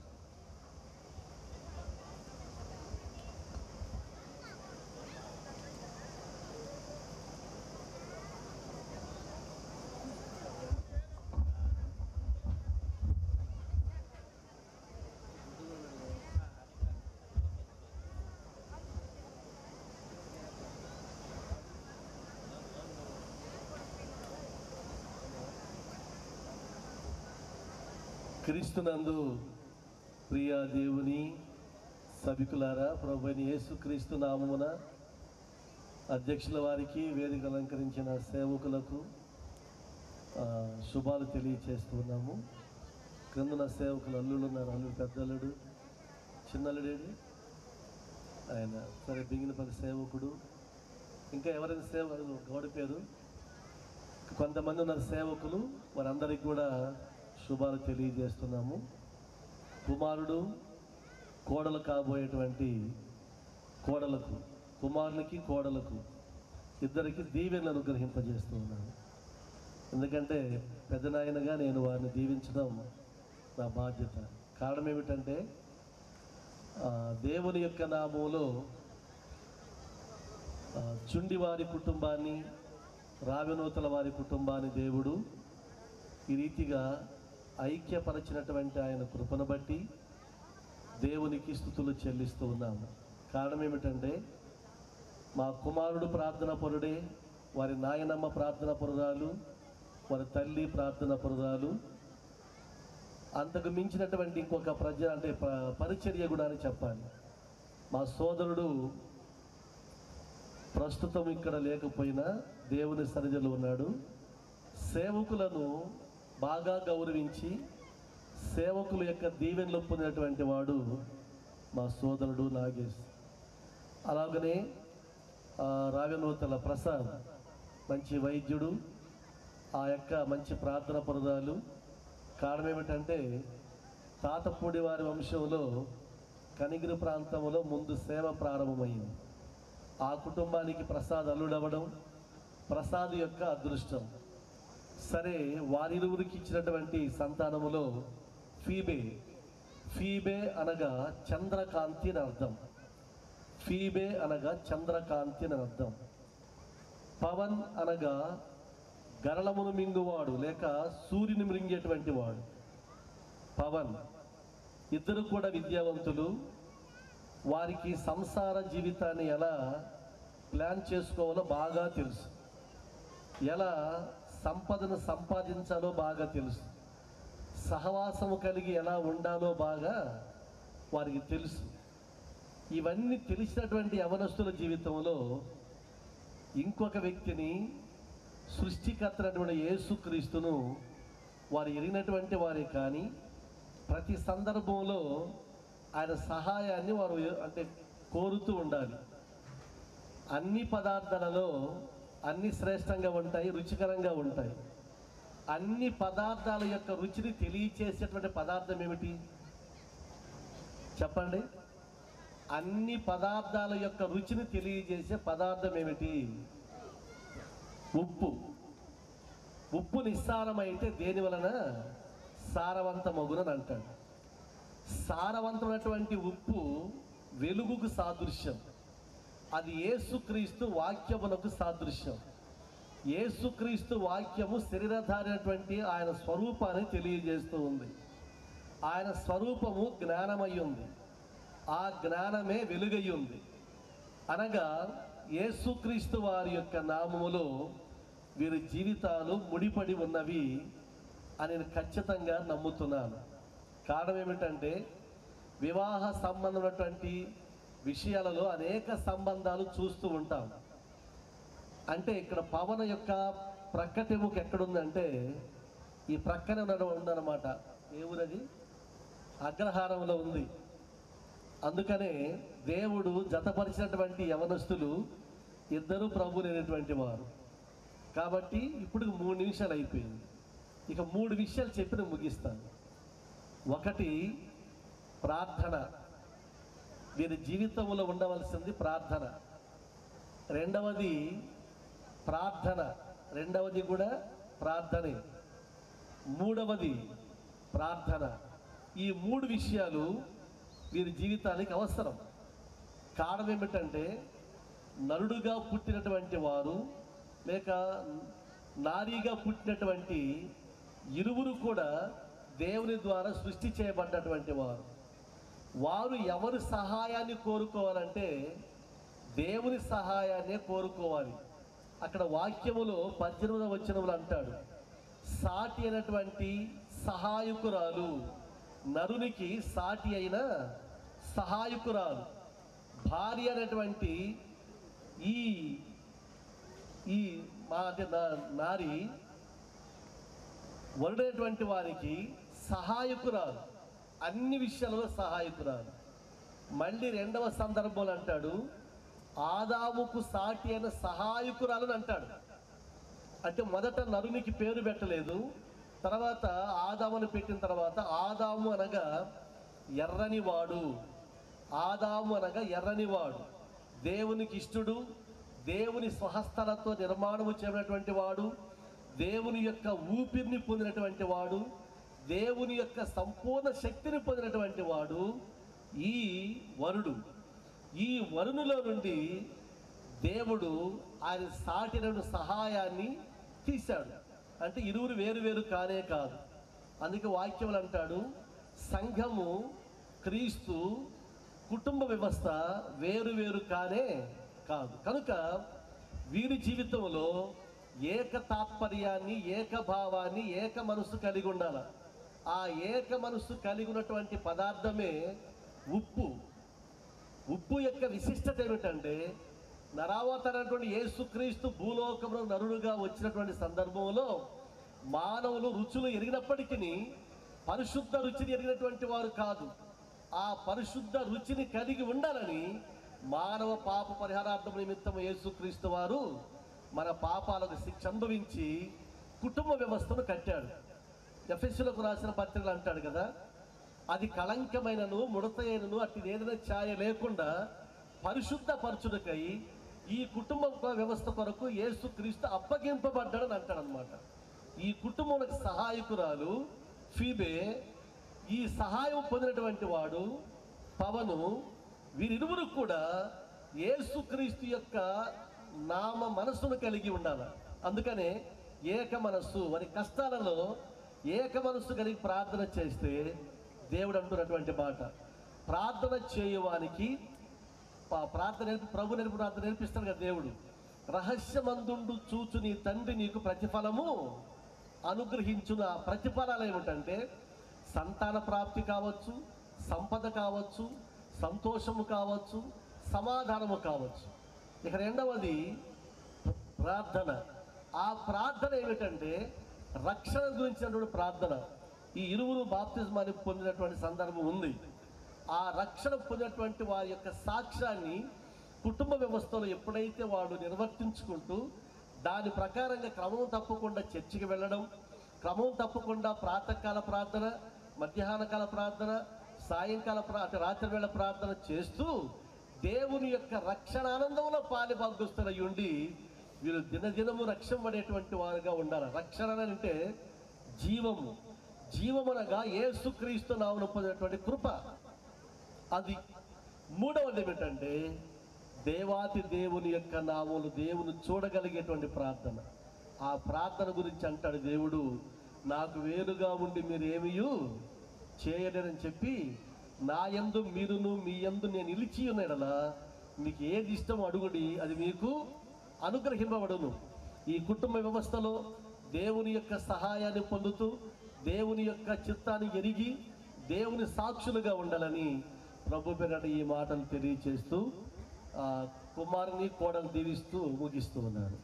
S4: క్రీస్తునందు ప్రియ దేవుని సభికులారా ప్రభుని యేసు క్రీస్తు నామమున అధ్యక్షుల వారికి వేదిక అలంకరించిన సేవకులకు ఆ, శుభాలు తెలియచేస్తున్నాము క్రిందన సేవకులు అల్లుడు ఉన్నారు అల్లుడు పెద్దల్లుడు చిన్నల్లుడేది ఆయన సరే బిగినపల్లి సేవకుడు ఇంకా ఎవరైనా సేవ గౌడ పేరు కొంతమంది ఉన్నారు సేవకులు వారందరికీ కూడా శుభాలు తెలియజేస్తున్నాము కుమారుడు కోడలు కాబోయేటువంటి కోడలకు కుమారునికి కోడలకు ఇద్దరికి దీవెనలు అనుగ్రహింపజేస్తూ ఉన్నాను ఎందుకంటే పెద్దనాయనగా నేను వారిని దీవించడం నా బాధ్యత కారణం ఏమిటంటే ఆ, దేవుని యొక్క నామంలో ఆ, చుండి వారి కుటుంబాన్ని రావినూతల వారి కుటుంబాన్ని దేవుడు ఈ రీతిగా ఐక్యపరచినటువంటి ఆయన కృపను బట్టి దేవునికి స్థుతులు చెల్లిస్తూ ఉన్నాము కారణం ఏమిటంటే మా కుమారుడు ప్రార్థన పరుడే వారి నాయనమ్మ ప్రార్థన పరురాలు వారి తల్లి ప్రార్థన పరురాలు అంతకు మించినటువంటి ఇంకొక ప్రజ అంటే ప- పరిచర్య కూడా అని చెప్పాలి మా సోదరుడు ప్రస్తుతం ఇక్కడ లేకపోయినా దేవుని సన్నిధిలో ఉన్నాడు సేవకులను బాగా గౌరవించి సేవకుల యొక్క దీవెనలు పొందినటువంటి వాడు మా సోదరుడు నాగేష్ అలాగనే ఆ, రావెనూతల ప్రసాద్ మంచి వైద్యుడు ఆ యొక్క మంచి ప్రార్థన పరుదాలు కారణం ఏమిటంటే తాతపూడి వారి వంశంలో కనిగిరి ప్రాంతంలో ముందు సేవ ప్రారంభమైంది ఆ కుటుంబానికి ప్రసాద్ అల్లుడవడం ప్రసాద్ యొక్క అదృష్టం సరే వారిరువురికి ఇచ్చినటువంటి సంతానములో ఫీబే ఫీబే అనగా చంద్రకాంతి అని అర్థం ఫీబే అనగా చంద్రకాంతి అని అర్థం పవన్ అనగా గరళమును మింగువాడు లేక సూర్యుని మృంగేటువంటి వాడు పవన్ ఇద్దరు కూడా విద్యావంతులు వారికి సంసార జీవితాన్ని ఎలా ప్లాన్ చేసుకోవాలో బాగా తెలుసు ఎలా సంపదను సంపాదించాలో బాగా తెలుసు సహవాసము కలిగి ఎలా ఉండాలో బాగా వారికి తెలుసు ఇవన్నీ తెలిసినటువంటి యవనస్తుల జీవితంలో ఇంకొక వ్యక్తిని సృష్టికర్తనటువంటి యేసుక్రీస్తును వారు ఎరిగినటువంటి వారే కానీ ప్రతి సందర్భంలో ఆయన సహాయాన్ని వారు అంటే కోరుతూ ఉండాలి అన్ని పదార్థాలలో అన్ని శ్రేష్టంగా ఉంటాయి రుచికరంగా ఉంటాయి అన్ని పదార్థాల యొక్క రుచిని తెలియచేసేటువంటి పదార్థం ఏమిటి చెప్పండి అన్ని పదార్థాల యొక్క రుచిని తెలియజేసే పదార్థం ఏమిటి ఉప్పు ఉప్పు నిస్సారమైతే దేని వలన సారవంతమగునని అంటాడు సారవంతమైనటువంటి ఉప్పు వెలుగుకు సాదృశ్యం అది యేసుక్రీస్తు వాక్యమునకు సాదృశ్యం యేసుక్రీస్తు వాక్యము శరీరధారైనటువంటి ఆయన స్వరూపాన్ని తెలియజేస్తూ ఉంది ఆయన స్వరూపము జ్ఞానమై ఉంది ఆ జ్ఞానమే వెలుగై ఉంది అనగా యేసుక్రీస్తు వారి యొక్క నామములో వీరి జీవితాలు ముడిపడి ఉన్నవి అని నేను ఖచ్చితంగా నమ్ముతున్నాను కారణం ఏమిటంటే వివాహ సంబంధమైనటువంటి విషయాలలో అనేక సంబంధాలు చూస్తూ ఉంటాం అంటే ఇక్కడ పవన యొక్క ప్రక్కటెముక ఎక్కడుందంటే ఈ ప్రక్కనే ఉన్న ఉందన్నమాట ఏ ఊరది అగ్రహారంలో ఉంది అందుకనే దేవుడు జతపరిచినటువంటి యవనస్తులు ఇద్దరు ప్రభు లేనటువంటి వారు కాబట్టి ఇప్పుడు మూడు నిమిషాలు అయిపోయింది ఇక మూడు విషయాలు చెప్పి నేను ముగిస్తాను ఒకటి ప్రార్థన వీరి జీవితంలో ఉండవలసింది ప్రార్థన రెండవది ప్రార్థన రెండవది కూడా ప్రార్థనే మూడవది ప్రార్థన ఈ మూడు విషయాలు వీరి జీవితానికి అవసరం కారణం ఏమిటంటే నరుడుగా పుట్టినటువంటి వారు లేక నారీగా పుట్టినటువంటి ఇరువురు కూడా దేవుని ద్వారా సృష్టి చేయబడ్డటువంటి వారు వారు ఎవరి సహాయాన్ని కోరుకోవాలంటే దేవుని సహాయాన్నే కోరుకోవాలి అక్కడ వాక్యములో పద్దెనిమిదవ వచనములు అంటాడు సాటి అయినటువంటి సహాయకురాలు నరునికి సాటి అయిన సహాయకురాలు భార్య అనేటువంటి ఈ ఈ మా అంటే నా- నారి వరుడైనటువంటి వారికి సహాయకురాలు అన్ని విషయాలలో సహాయకురాలు మళ్ళీ రెండవ సందర్భంలో అంటాడు ఆదాముకు సాటి అయిన సహాయకురాలని అంటాడు అంటే మొదట నరునికి పేరు పెట్టలేదు తర్వాత ఆదాముని పెట్టిన తర్వాత ఆదాము అనగా ఎర్రని వాడు ఆదాము అనగా ఎర్రని వాడు దేవునికి ఇష్టడు దేవుని స్వహస్తలతో నిర్మాణము చేయనటువంటి వాడు దేవుని యొక్క ఊపిరిని పొందినటువంటి వాడు దేవుని యొక్క సంపూర్ణ శక్తిని పొందినటువంటి వాడు ఈ వరుడు ఈ వరుణులో నుండి దేవుడు ఆయన సాటిన సహాయాన్ని తీశాడు అంటే ఇరువురు వేరు వేరు కానే కాదు అందుకే వాక్యములు అంటాడు సంఘము క్రీస్తు కుటుంబ వ్యవస్థ వేరు వేరు కానే కాదు కనుక వీరి జీవితంలో ఏక తాత్పర్యాన్ని ఏకభావాన్ని ఏక మనసు కలిగి ఉండాలి ఆ ఏక మనసు కలిగి ఉన్నటువంటి పదార్థమే ఉప్పు ఉప్పు యొక్క విశిష్టత ఏమిటంటే నరావతరైనటువంటి యేసుక్రీస్తు భూలోకంలో నరుడుగా వచ్చినటువంటి సందర్భంలో మానవులు రుచులు ఎరిగినప్పటికీ పరిశుద్ధ రుచిని ఎరిగినటువంటి వారు కాదు ఆ పరిశుద్ధ రుచిని కలిగి ఉండాలని మానవ పాప పరిహారార్థం నిమిత్తం యేసుక్రీస్తు వారు మన పాపాలకు శిక్ష అనుభవించి కుటుంబ వ్యవస్థను కట్టాడు ఎఫ్ఎస్లకు రాసిన పత్రికలు అంటాడు కదా అది కళంకమైనను ముడతైనను అట్టి ఏదైనా ఛాయ లేకుండా పరిశుద్ధ పరచుడకై ఈ కుటుంబ వ్యవస్థ కొరకు యేసుక్రీస్తు అప్పగింపబడ్డాడని అంటాడు అనమాట ఈ కుటుంబంలో సహాయకురాలు ఫీబే ఈ సహాయం పొందినటువంటి వాడు పవను వీరిరువురు కూడా యేసుక్రీస్తు యొక్క నామ మనస్సును కలిగి ఉండాలి అందుకనే ఏక మనస్సు వారి కష్టాలలో ఏక మనస్సు కలిగి ప్రార్థన చేస్తే దేవుడు అంటున్నటువంటి మాట ప్రార్థన చేయువానికి పా- ప్రార్థన నేర్పి ప్రభు నేర్పి ప్రార్థన నేర్పిస్తాడు కదా దేవుడు రహస్యమందుండు చూచు నీ తండ్రి నీకు ప్రతిఫలము అనుగ్రహించును ఆ ప్రతిఫలాలు ఏమిటంటే సంతాన ప్రాప్తి కావచ్చు సంపద కావచ్చు సంతోషము కావచ్చు సమాధానము కావచ్చు ఇక రెండవది ప్రార్థన ఆ ప్రార్థన ఏమిటంటే రక్షణ గురించినటువంటి ప్రార్థన ఈ ఇరువురు బాప్తిజమాన్ని పొందినటువంటి సందర్భం ఉంది ఆ రక్షణ పొందినటువంటి వారి యొక్క సాక్ష్యాన్ని కుటుంబ వ్యవస్థలో ఎప్పుడైతే వాడు నిర్వర్తించుకుంటూ దాని ప్రకారంగా క్రమం తప్పకుండా చర్చికి వెళ్ళడం క్రమం తప్పకుండా ప్రాతకాల ప్రార్థన మధ్యాహ్న కాల ప్రార్థన సాయంకాల ప్రా అంటే రాత్రి వేళ ప్రార్థన చేస్తూ దేవుని యొక్క రక్షణ ఆనందంలో పాలి భాగస్తులై ఉండి వీరు దినదినము రక్షణ పడేటువంటి వారుగా ఉండాలి రక్షణ అని అంటే జీవము జీవమనగా యేసుక్రీస్తు నామను పొందినటువంటి కృప అది మూడవది ఏమిటంటే దేవాతి దేవుని యొక్క నామములు దేవుని చూడగలిగేటువంటి ప్రార్థన ఆ ప్రార్థన గురించి అంటాడు దేవుడు నాకు వేరుగా ఉండి మీరు ఏమియు చేయలేరని చెప్పి నా యందు మీరును మీ యందు నేను నిలిచి ఉన్నాడలా మీకు ఏది ఇష్టమో అడుగుడి అది మీకు అనుగ్రహింపబడును ఈ కుటుంబ వ్యవస్థలో దేవుని యొక్క సహాయాన్ని పొందుతూ దేవుని యొక్క చిత్తాన్ని ఎరిగి దేవుని సాక్షులుగా ఉండాలని ప్రభు పేరట ఈ మాటలు తెలియచేస్తూ ఆ, కుమారుని కోడలు దీవిస్తూ ముగిస్తూ ఉన్నాడు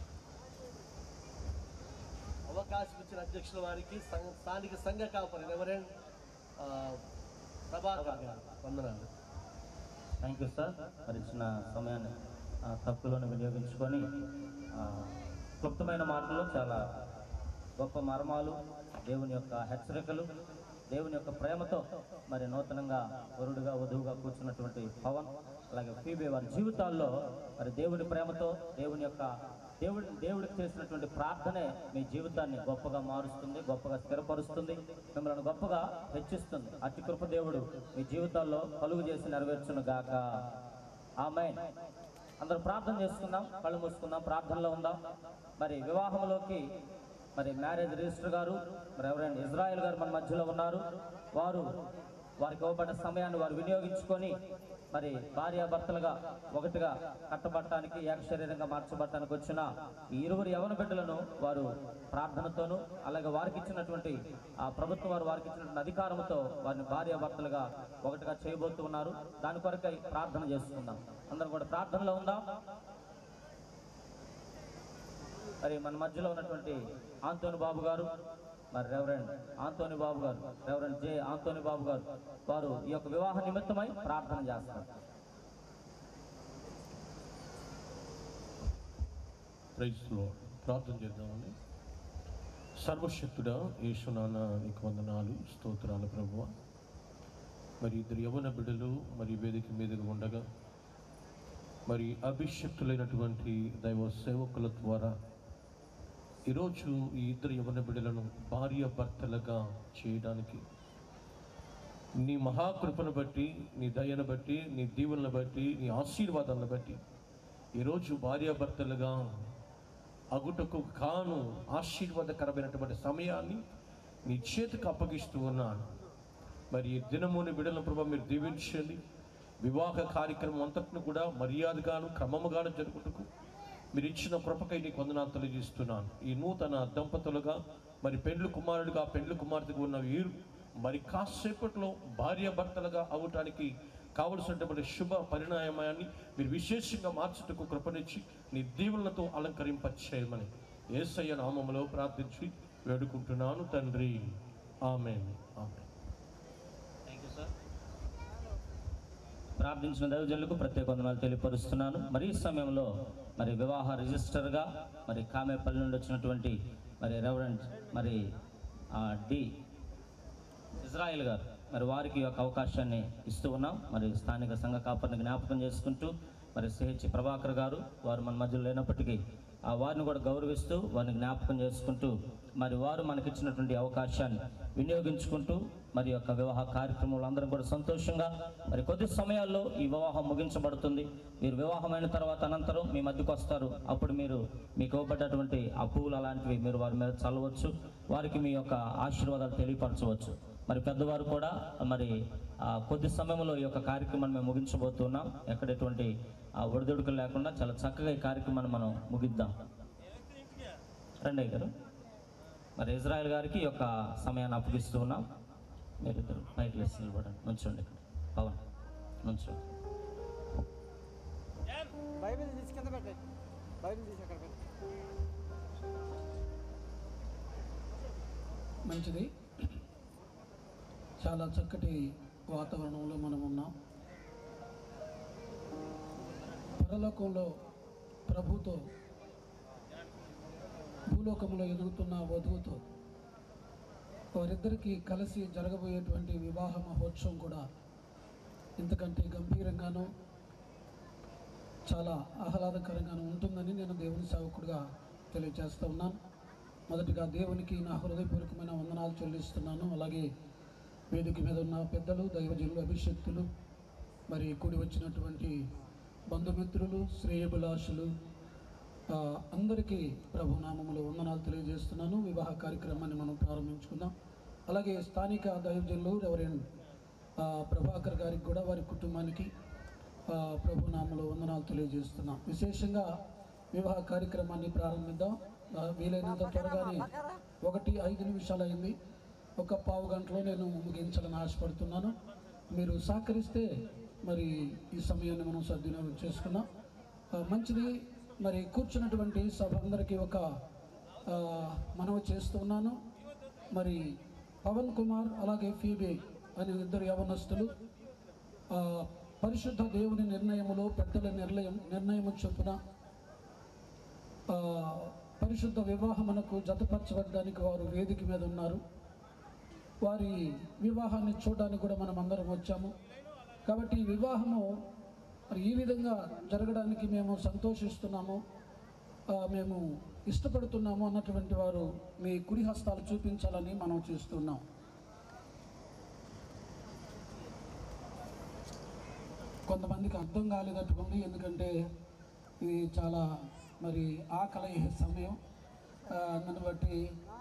S4: అవకాశం ఇచ్చిన అధ్యక్షుల వారికి సంఘ- స్థానిక సంఘ కాపరి రెవరెండ్ ఆ, ప్రభాకర్ గారు వందనాలు
S3: థ్యాంక్ యూ సార్ మరి ఇచ్చిన సమయాన్ని ఆ, తప్పులను వినియోగించుకొని ఆ, క్లుప్తమైన మాటలు చాలా గొప్ప మర్మాలు దేవుని యొక్క హెచ్చరికలు దేవుని యొక్క ప్రేమతో మరి నూతనంగా వరుడుగా వధువుగా కూర్చున్నటువంటి పవన్ అలాగే ఫీబే వారి జీవితాల్లో మరి దేవుని ప్రేమతో దేవుని యొక్క దేవుడి దేవుడికి చేసినటువంటి ప్రార్థనే మీ జీవితాన్ని గొప్పగా మారుస్తుంది గొప్పగా స్థిరపరుస్తుంది మిమ్మల్ని గొప్పగా హెచ్చిస్తుంది అతి కృప దేవుడు మీ జీవితాల్లో కలుగు చేసి నెరవేర్చును గాక ఆమె అందరూ ప్రార్థన చేసుకుందాం కళ్ళు మూసుకుందాం ప్రార్థనలో ఉందాం మరి వివాహంలోకి మరి మ్యారేజ్ రిజిస్టర్ గారు మరి ఎవరైనా ఇజ్రాయెల్ గారు మన మధ్యలో ఉన్నారు వారు వారికి ఇవ్వబడ్డ సమయాన్ని వారు వినియోగించుకొని మరి భార్యాభర్తలుగా ఒకటిగా కట్టబడటానికి ఏకశరీరంగా మార్చబడటానికి వచ్చిన ఈ ఇరువురు యవన బిడ్డలను వారు ప్రార్థనతోనూ అలాగే వారికి ఇచ్చినటువంటి ఆ ప్రభుత్వం వారు వారికి ఇచ్చినటువంటి అధికారంతో వారిని భార్యాభర్తలుగా ఒకటిగా చేయబోతూ ఉన్నారు దాని కొరకై ప్రార్థన చేసుకుందాం అందరం కూడా ప్రార్థనలో ఉందాం మరి మన మధ్యలో ఉన్నటువంటి ఆంతోని బాబు గారు మరి రెవరెండ్ ఆంతోని బాబు గారు రెవరెండ్ జే ఆంతోని బాబు గారు వారు ఈ యొక్క వివాహ నిమిత్తమై ప్రార్థన చేస్తారు
S5: ప్రైజ్ లార్డ్ ప్రార్థన చేద్దామండి సర్వశక్తుడా యేసునాన్న నీకు వందనాలు స్తోత్రాలు ప్రభువ మరి ఇద్దరు యవన బిడ్డలు మరి వేదిక మీదగా ఉండగా మరి అభిషక్తులైనటువంటి దైవ సేవకుల ద్వారా ఈరోజు ఈ ఇద్దరు యవన బిడ్డలను భార్య భర్తలుగా చేయడానికి నీ మహాకృపను బట్టి నీ దయను బట్టి నీ దీవులను బట్టి నీ ఆశీర్వాదాలను బట్టి ఈరోజు భార్యాభర్తలుగా అగుటకు కాను ఆశీర్వాదకరమైనటువంటి సమయాన్ని నీ చేతికి అప్పగిస్తూ ఉన్నాను మరి ఈ దినముని బిడల ప్రభావ మీరు దీవించండి వివాహ కార్యక్రమం అంతటిని కూడా మర్యాదగాను క్రమముగాను జరుగుటకు మీరు ఇచ్చిన కృపకై నీకు వందనాలు తెలియజేస్తున్నాను ఈ నూతన దంపతులుగా మరి పెండ్లు కుమారుడిగా పెండ్లు కుమార్తెగా ఉన్న వీరు మరి కాసేపట్లో భార్యాభర్తలుగా అవటానికి కావలసినటువంటి శుభ పరిణామాన్ని మీరు విశేషంగా మార్చుటకు కృపనిచ్చి నీ దీవులతో అలంకరింపచేయమని ఏసయ్య నామములో ప్రార్థించి వేడుకుంటున్నాను తండ్రి ఆమె ఆమె
S3: థ్యాంక్ యూ సార్ ప్రార్థించిన దైవజనులకు ప్రత్యేక వందనాలు తెలియపరుస్తున్నాను మరి ఈ సమయంలో మరి వివాహ రిజిస్టర్గా మరి కామేపల్లి నుండి వచ్చినటువంటి మరి రెవరెంట్ మరి ఆ, డి ఇజ్రాయెల్ గారు మరి వారికి ఈ యొక్క అవకాశాన్ని ఇస్తూ ఉన్నాం మరి స్థానిక సంఘ కాపరిని జ్ఞాపకం చేసుకుంటూ మరి సిహెచ్ ప్రభాకర్ గారు వారు మన మధ్యలో లేనప్పటికీ ఆ వారిని కూడా గౌరవిస్తూ వారిని జ్ఞాపకం చేసుకుంటూ మరి వారు మనకిచ్చినటువంటి అవకాశాన్ని వినియోగించుకుంటూ మరి యొక్క వివాహ కార్యక్రమంలో అందరం కూడా సంతోషంగా మరి కొద్ది సమయాల్లో ఈ వివాహం ముగించబడుతుంది మీరు వివాహమైన తర్వాత అనంతరం మీ మధ్యకు వస్తారు అప్పుడు మీరు మీకు ఇవ్వబడ్డటువంటి ఆ పువ్వులు అలాంటివి మీరు వారి మీద చల్లవచ్చు వారికి మీ యొక్క ఆశీర్వాదాలు తెలియపరచవచ్చు మరి పెద్దవారు కూడా మరి ఆ, కొద్ది సమయంలో ఈ యొక్క కార్యక్రమాన్ని మేము ముగించబోతున్నాం ఎక్కడ ఎటువంటి ఆ, ఒడిదుడుకులు లేకుండా చాలా చక్కగా ఈ కార్యక్రమాన్ని మనం ముగిద్దాం రండి గారు మరి ఇజ్రాయెల్ గారికి ఈ యొక్క సమయాన్ని అప్పగిస్తూ ఉన్నాం మీరు ఇద్దరు పైకి లేచి నిలబడండి నుంచోండి ఇక్కడ పవన్ నుంచోండి
S6: బైబిల్ తీసి కింద పెట్టండి బైబిల్ తీసి అక్కడ పెట్టండి
S7: మంచిది చాలా చక్కటి వాతావరణంలో మనం ఉన్నాం పరలోకంలో ప్రభుతో భూలోకంలో ఎదుగుతున్న వధువుతో వారిద్దరికీ కలిసి జరగబోయేటువంటి వివాహ మహోత్సవం కూడా ఇంతకంటే గంభీరంగానూ చాలా ఆహ్లాదకరంగానూ ఉంటుందని నేను దేవుని సేవకుడిగా తెలియజేస్తూ ఉన్నాను మొదటిగా దేవునికి నా హృదయపూర్వకమైన వందనాలు చెల్లిస్తున్నాను అలాగే వేదిక మీద ఉన్న పెద్దలు దైవజనులు అభిషక్తులు మరి కూడి వచ్చినటువంటి బంధుమిత్రులు శ్రేయభిలాషులు ఆ, అందరికీ ప్రభునామములో వందనాలు తెలియజేస్తున్నాను వివాహ కార్యక్రమాన్ని మనం ప్రారంభించుకుందాం అలాగే స్థానిక దైవజనులు రెవరెండ్ ఆ, ప్రభాకర్ గారికి కూడా వారి కుటుంబానికి ఆ, ప్రభు నామలో వందనాలు తెలియజేస్తున్నాం విశేషంగా వివాహ కార్యక్రమాన్ని ప్రారంభిద్దాం ఆ, వీలైనంత త్వరగానే ఒకటి ఐదు నిమిషాలు అయింది ఒక పావు గంటలో నేను ముగించాలని ఆశపడుతున్నాను మీరు సహకరిస్తే మరి ఈ సమయాన్ని మనం సద్వినియోగం చేసుకున్నాం ఆ, మంచిది మరి కూర్చున్నటువంటి సభ అందరికీ ఒక ఆ, మనవి చేస్తున్నాను మరి పవన్ కుమార్ అలాగే ఫీబే అనే ఇద్దరు యవనస్తులు ఆ, పరిశుద్ధ దేవుని నిర్ణయములో పెద్దల నిర్ణయం నిర్ణయము చొప్పున ఆ, పరిశుద్ధ వివాహమునకు జతపరచబడడానికి వారు వేదిక మీద ఉన్నారు వారి వివాహాన్ని చూడడానికి కూడా మనం అందరం వచ్చాము కాబట్టి ఈ వివాహము మరి ఈ విధంగా జరగడానికి మేము సంతోషిస్తున్నాము ఆ, మేము ఇష్టపడుతున్నాము అన్నటువంటి వారు మీ కుడి హస్తాలు చూపించాలని మనం చేస్తున్నాం కొంతమందికి అర్థం కాలేదట్టుకుంది ఎందుకంటే ఇది చాలా మరి ఆకలి అయ్యే సమయం ఆ, అందుని బట్టి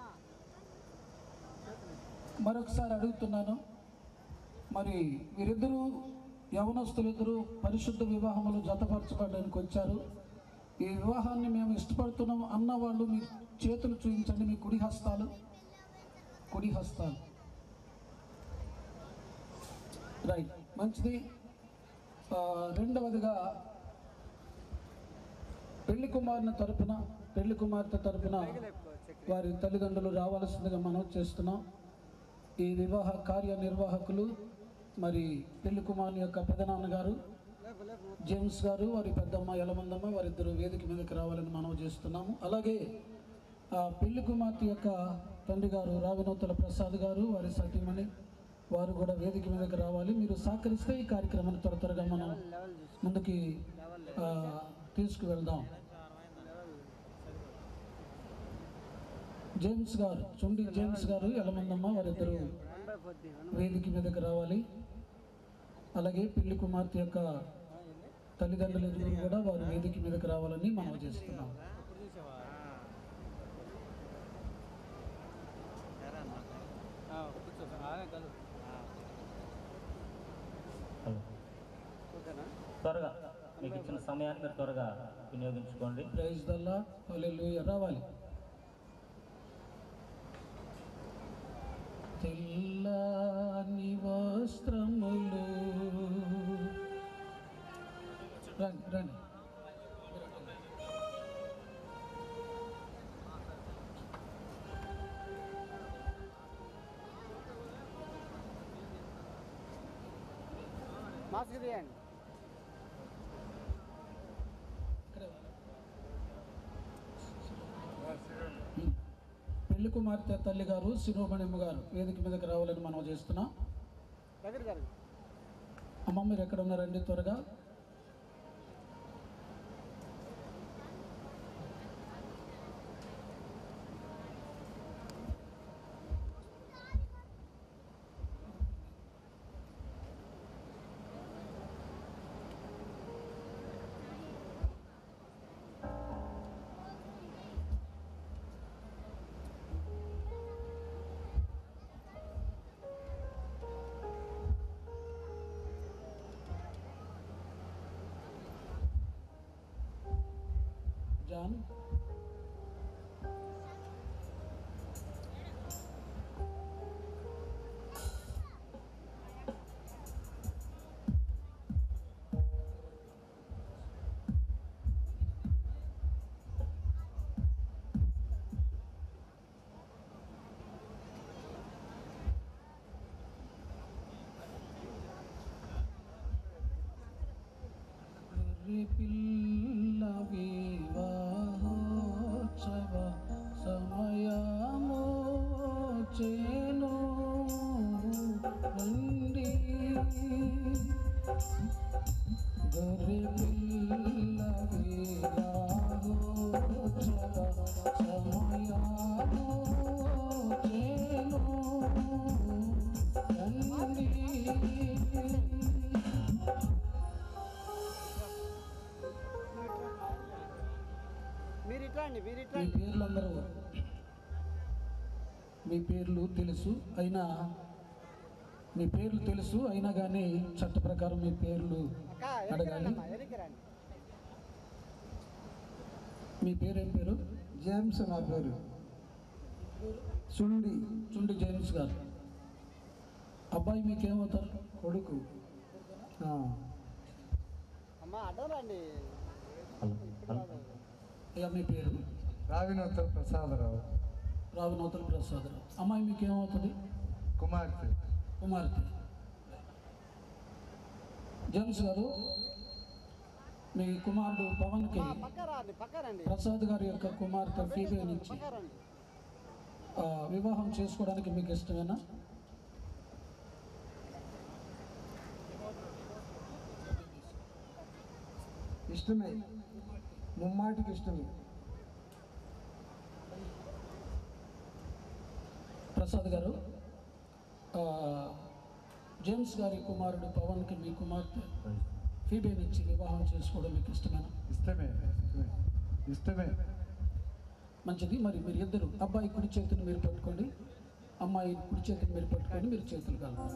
S7: మరొకసారి అడుగుతున్నాను మరి వీరిద్దరూ యవనస్తులిద్దరూ పరిశుద్ధ వివాహములు జతపరచబడడానికి వచ్చారు ఈ వివాహాన్ని మేము ఇష్టపడుతున్నాం అన్న వాళ్ళు మీ చేతులు చూపించండి మీ కుడి హస్తాలు కుడి హస్తాలు రైట్ మంచిది ఆ, రెండవదిగా పెళ్లి కుమారుని తరపున పెళ్లి కుమార్తె తరపున వారి తల్లిదండ్రులు రావాల్సిందిగా మనం చేస్తున్నాం ఈ వివాహ కార్యనిర్వాహకులు మరి పెళ్లి కుమారుని యొక్క పెదనాన్నగారు జేమ్స్ గారు వారి పెద్దమ్మ యలమందమ్మ వారిద్దరు వేదిక మీదకి రావాలని మనం చేస్తున్నాము అలాగే ఆ పెళ్లి కుమార్తె యొక్క తండ్రి గారు రావినోతుల ప్రసాద్ గారు వారి సతీమణి వారు కూడా వేదిక మీదకి రావాలి మీరు సహకరిస్తే ఈ కార్యక్రమాన్ని త్వర త్వరగా మనం ముందుకి ఆ, తీసుకువెళ్దాం జేమ్స్ గారు చుండి జేమ్స్ గారు ఎలమందమ్మ వారిద్దరు వేదిక మీదకి రావాలి అలాగే పెళ్లి కుమార్తె యొక్క తల్లిదండ్రులు ఎదురు కూడా వారు వేదిక మీదకి రావాలని మనం చేస్తున్నాం
S3: త్వరగా మీకు ఇచ్చిన సమయాన్ని మీరు త్వరగా వినియోగించుకోండి
S7: ప్రైజ్ దల్లా హల్లెలూయా రావాలి తెల్లని వస్త్రములు రండి రండి
S6: మాస్క్ తీయండి
S7: ఇక్కడ పెళ్లి కుమార్తె తల్లి గారు శిరోమణిమ్మ గారు వేదిక మీదకి రావాలని మనం చేస్తున్నాం
S6: దగ్గర గారు
S7: అమ్మ మీరు ఎక్కడ ఉన్నారండి త్వరగా జాన్ గొర్రె పిల్ల వివాహోత్సవ సమయము చేను రండి గొర్రె పిల్ల వివాహోత్సవ సమయము చేను రండి
S6: మీరు ఇట్లా అండి మీరు ఇట్లా
S7: మీ పేర్లు అందరూ మీ పేర్లు తెలుసు అయినా మీ పేర్లు తెలుసు అయినా కానీ చట్ట ప్రకారం మీ పేర్లు
S6: అక్క
S7: అడగాలి
S6: ఎరికిరండి ఎరికిరండి
S7: మీ పేరేం పేరు
S8: జేమ్స్ నా పేరు సుండి
S7: చుండి జేమ్స్ గారు అబ్బాయి మీకేమవుతారు
S8: కొడుకు ఆ,
S6: అమ్మ అడ్డం రండి
S7: అయ్యా మీ పేరు
S8: రావినోత్తర ప్రసాదరావు
S7: రావు నూతన ప్రసాదరావు అమ్మాయి మీకేమవుతుంది
S8: కుమార్తె
S7: కుమార్తె జేమ్స్ గారు మీ కుమారుడు పవన్కి
S6: అమ్మ, పక్క రండి పక్క రండి
S7: ప్రసాద్ గారి యొక్క కుమార్తె ఫీబేనిచ్చి
S6: పక్క రండి
S7: ఆ, వివాహం చేసుకోవడానికి మీకు ఇష్టమేనా
S8: ఇష్టమే ముమ్మాటికి ఇష్టమే
S7: ప్రసాద్ గారు ఆ, జేమ్స్ గారి కుమారుడు పవన్కి మీ కుమార్తె ఫీబేనిచ్చి వివాహం చేసుకోవడం మీకు ఇష్టమేనా
S8: ఇష్టమే ఇష్టమే ఇష్టమే
S7: మంచిది మరి మీరు ఇద్దరు అబ్బాయి కుడి చేతిని మీరు పట్టుకోండి అమ్మాయి కుడి చేతిని మీరు పట్టుకొని మీరు చేతులు కలపాలి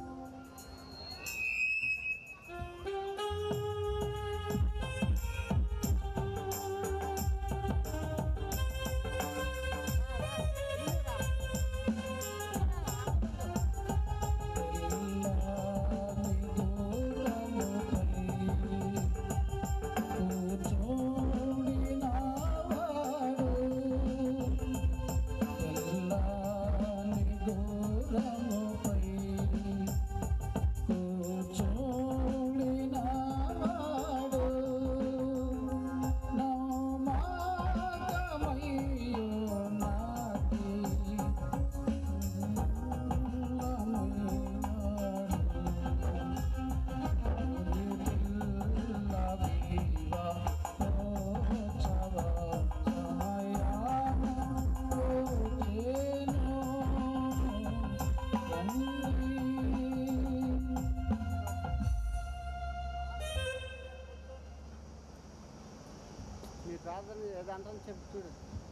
S6: మీ ప్రార్థన ఏదంటారని చెప్పి చూడు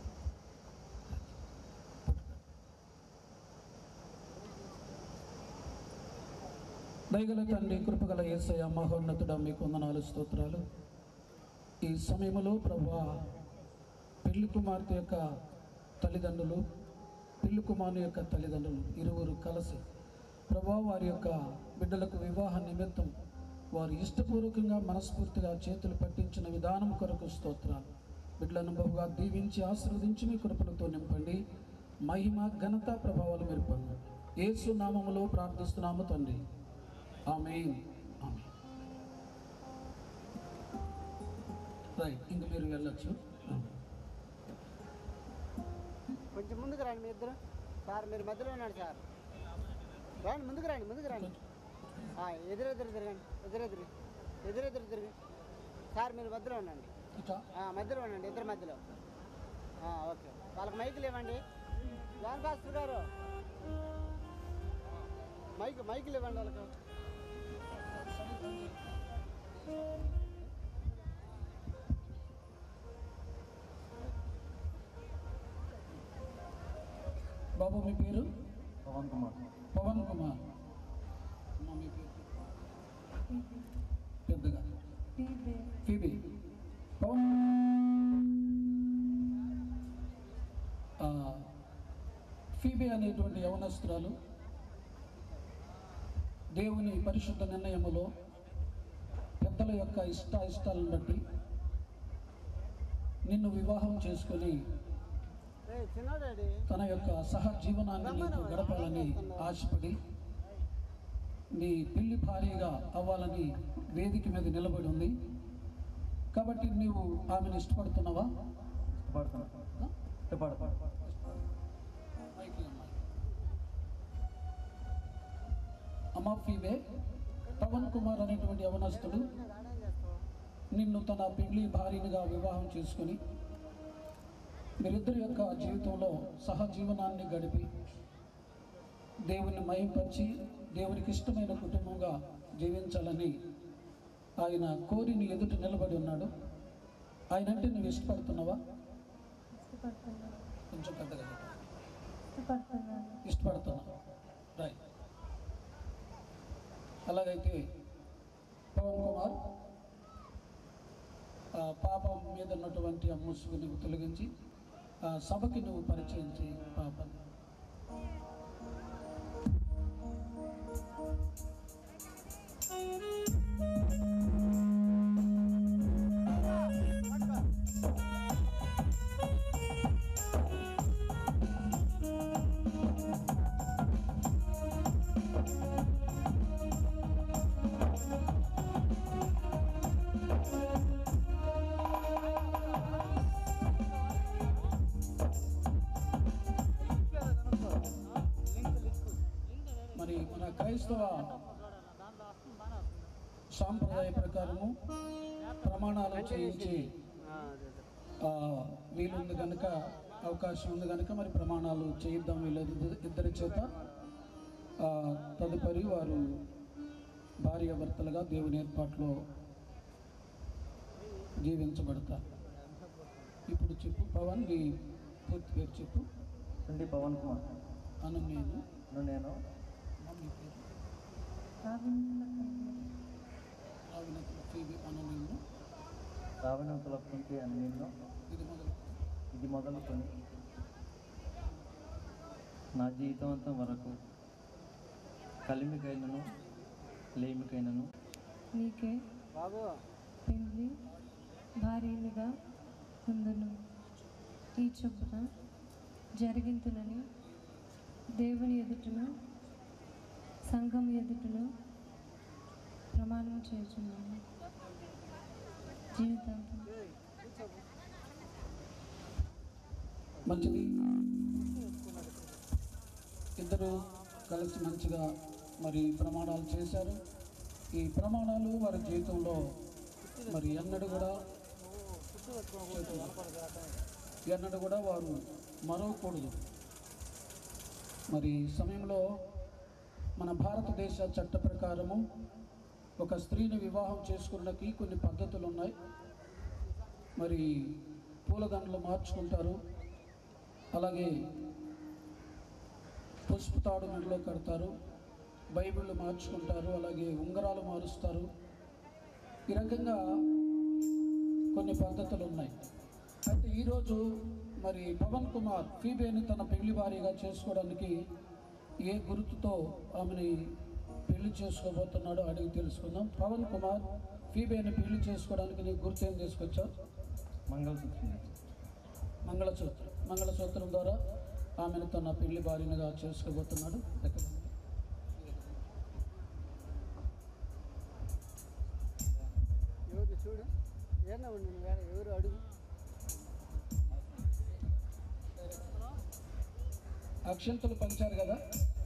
S7: దయగల తండ్రి కృపగల యేసయ్య మహోన్నతుడ మీకు వందనాలు స్తోత్రాలు ఈ సమయంలో ప్రభా పెళ్లి కుమార్తె యొక్క తల్లిదండ్రులు పెళ్లి కుమారుని యొక్క తల్లిదండ్రులు ఇరువురు కలిసి ప్రభా వారి యొక్క బిడ్డలకు వివాహ నిమిత్తం వారు ఇష్టపూర్వకంగా మనస్ఫూర్తిగా చేతులు పట్టించిన విధానం కొరకు స్తోత్రాలు బిడ్డలను బహుగా దీవించి ఆశీర్వదించి మీ కృపలతో నింపండి మహిమ ఘనత ప్రభావాలు మీరు పొందండి యేసు నామములో ప్రార్థిస్తున్నాము తండ్రి ఆమేన్ ఆమేన్ రైట్ ఇంక మీరు వెళ్ళొచ్చు
S6: కొంచెం ముందుకు రండి మీ ఇద్దరు సార్ మీరు మధ్యలో ఉన్నాడు సార్ రండి ముందుకు రండి ముందుకు రండి ఆ, ఎదురెదురు తిరగండి ఎదురెదురు ఎదురెదురు తిరగండి సార్ మీరు మధ్యలో ఉండండి
S7: ఇట్లా
S6: ఆ, మధ్యలో ఉండండి ఇద్దరు మధ్యలో ఆ, ఓకే వాళ్ళకి మైకులు ఇవ్వండి జాన్ పాస్టర్ గారు మైక్ మైకులు ఇవ్వండి వాళ్ళకి
S7: బాబు మీ పేరు
S8: పవన్ కుమార్
S7: పవన్ కుమార్ అమ్మ, మీ పేరు పెద్దగా ఫీబీ పవన్ ఆ, ఫీబీ అనేటువంటి యవనస్తురాలు దేవుని పరిశుద్ధ నిర్ణయములో పెద్దల యొక్క ఇష్ట ఇష్టాలను బట్టి నిన్ను వివాహం చేసుకొని
S6: ఏ చిన్నడాడి
S7: తన యొక్క సహజీవనాన్ని నీకు గడపాలని ఆశపడి నీ పెళ్లి భార్యగా అవ్వాలని వేదిక మీద నిలబడి ఉంది కాబట్టి నీవు ఆమెను ఇష్టపడుతున్నావా
S8: ఇష్టపడుతున్నా ఇష్టపడతా
S7: అమ్మా ఫీవే పవన్ కుమార్ అనేటువంటి యవనస్తుడు
S6: ఆడేం చేస్తావు
S7: నిన్ను తన పెళ్లి భార్యనిగా వివాహం చేసుకుని మీరిద్దరి యొక్క జీవితంలో సహజీవనాన్ని గడిపి దేవుని మయంపరిచి దేవునికి ఇష్టమైన కుటుంబంగా జీవించాలని ఆయన కోరి నీ ఎదుట నిలబడి ఉన్నాడు ఆయన అంటే నువ్వు ఇష్టపడుతున్నావా
S9: ఇష్టపడుతున్నాను
S7: కొంచెం పెద్దగా చెప్పు.
S9: ఇష్టపడుతున్నాను
S7: ఇష్టపడుతున్నా రైట్ అలాగైతే పవన్ కుమార్ ఆ పాపం మీద ఉన్నటువంటి ఆ ముసుగు నువ్వు తొలగించి ఆ సభకి నువ్వు పరిచయం చేయి పాపం మరి మన క్రైస్తవ సాంప్రదాయ ప్రకారము ప్రమాణాలు చేయించి ఆ, వీలుంది కనుక అవకాశం ఉంది కనుక మరి ప్రమాణాలు చేయిద్దాం వీళ్ళ ఇద్దరి చేత ఆ, తదుపరి వారు భార్యాభర్తలుగా దేవుని ఏర్పాట్లో జీవించబడతారు ఇప్పుడు చెప్పు పవన్ నీ పూర్తి పేరు చెప్పు
S8: తండ్రి పవన్ కుమార్
S7: అను నేను
S8: అను నేను
S7: మమ్మీ పేరు
S9: రావిందుల
S7: రావినతుల ఫీబి అను నేను
S8: రావణంతుల కుంటి అని నిన్ను
S7: ఇది మొదలు
S8: ఇది మొదలుకొని నా జీవితాంతం వరకు కలిమికైనను లేమికైనను
S9: నీకే
S6: బాబు
S9: పెళ్లి భార్యలుగా ఉందును ఈ చొప్పున జరిగింతునని దేవుని ఎదుటను సంఘం ఎదుటను ప్రమాణం చేస్తున్నాను జీవితాంతం
S7: మంచిది ఇద్దరు కలిసి మంచిగా మరి ప్రమాణాలు చేశారు ఈ ప్రమాణాలు వారి జీవితంలో మరి ఎన్నడూ కూడా ఎన్నడూ కూడా వారు మరవకూడదు మరి ఈ సమయంలో మన భారతదేశ చట్ట ప్రకారము ఒక స్త్రీని వివాహం చేసుకున్నకి కొన్ని పద్ధతులు ఉన్నాయి మరి పూలదండలు మార్చుకుంటారు అలాగే పసుపు తాడు మెడలో కడతారు బైబిళ్ళు మార్చుకుంటారు అలాగే ఉంగరాలు మారుస్తారు ఈ రకంగా కొన్ని పద్ధతులు ఉన్నాయి అయితే ఈరోజు మరి పవన్ కుమార్ ఫీబేని తన పెళ్లి భార్యగా చేసుకోవడానికి ఏ గుర్తుతో ఆమెని పెళ్లి చేసుకోబోతున్నాడో అడిగి తెలుసుకుందాం పవన్ కుమార్ ఫీబేని పెళ్లి చేసుకోవడానికి నీ గుర్తు ఏం తీసుకొచ్చావు
S8: మంగళసూత్రం
S7: మంగళసూత్రం మంగళసూత్రం ద్వారా ఆమెను తన పెళ్లి భార్యనుగా చేసుకోబోతున్నాడు ఎక్కడ ఉంది?
S6: ఎవరు చూడు ఏనా ఉండి వేరే ఎవరు అడుగు
S7: అక్షంతలు పంచారు కదా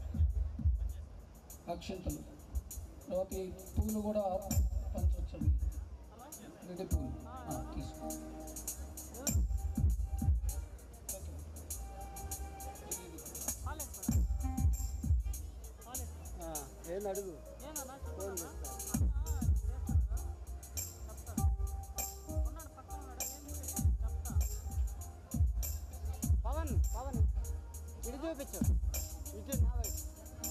S7: అక్షంతలు తర్వాత ఈ పూలు కూడా పంచవచ్చు విడి పూలు ఆ, తీసుకో
S6: ఆ, ఏంది అడుగు ఫోన్ చేస్తా. పవన్ పవన్ ఇటు చూపించు ఇటు నా వైపు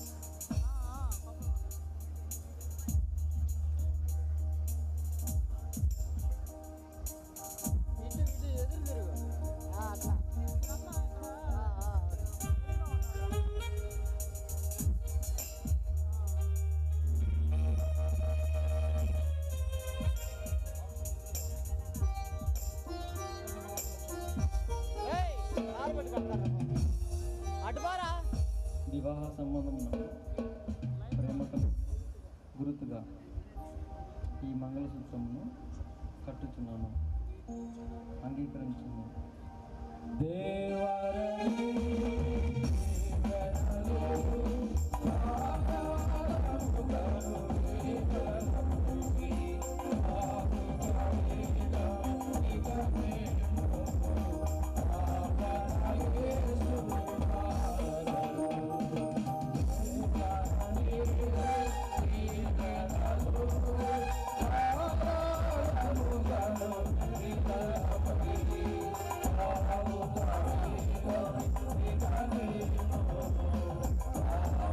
S6: ఇటు ఇటు ఎదురు తిరుగు ఆ, అట్లా ఆ, ఆ, ఏయ్, కాలు పట్టుకుంటారా బాబు? అటు బారా
S8: వివాహ సంబంధమున ప్రేమకు గుర్తుగా ఈ మంగళసూత్రమును కట్టుచున్నాను అంగీకరించున్నాను
S7: ఆ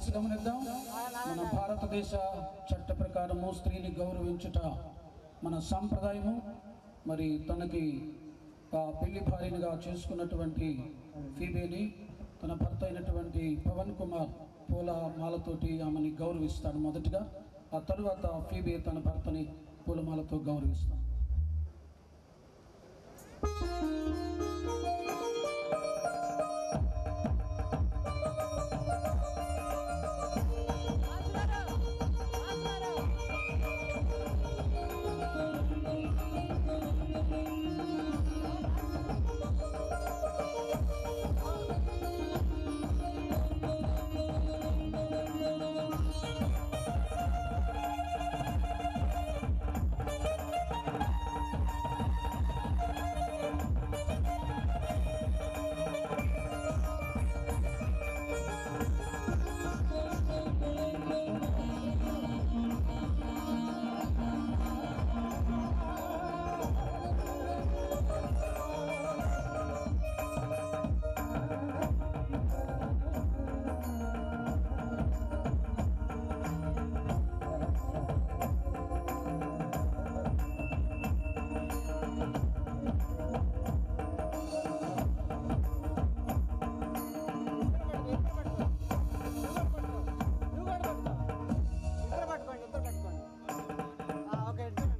S7: దయచేసి గమనిద్దాం మన భారతదేశ చట్ట ప్రకారము స్త్రీని గౌరవించుట మన సాంప్రదాయము మరి తనకి ఆ పెళ్లి భార్యనిగా చేసుకున్నటువంటి ఫీబేని తన భర్త అయినటువంటి పవన్ కుమార్ పూల మాలతోటి ఆమెని గౌరవిస్తాడు మొదటిగా ఆ తరువాత ఫీబే తన భర్తని పూలమాలతో గౌరవిస్తాడు
S6: ఇద్దరు పట్టుకోండి ఇద్దరు పట్టుకోండి ఆ, ఓకే ఇద్దరు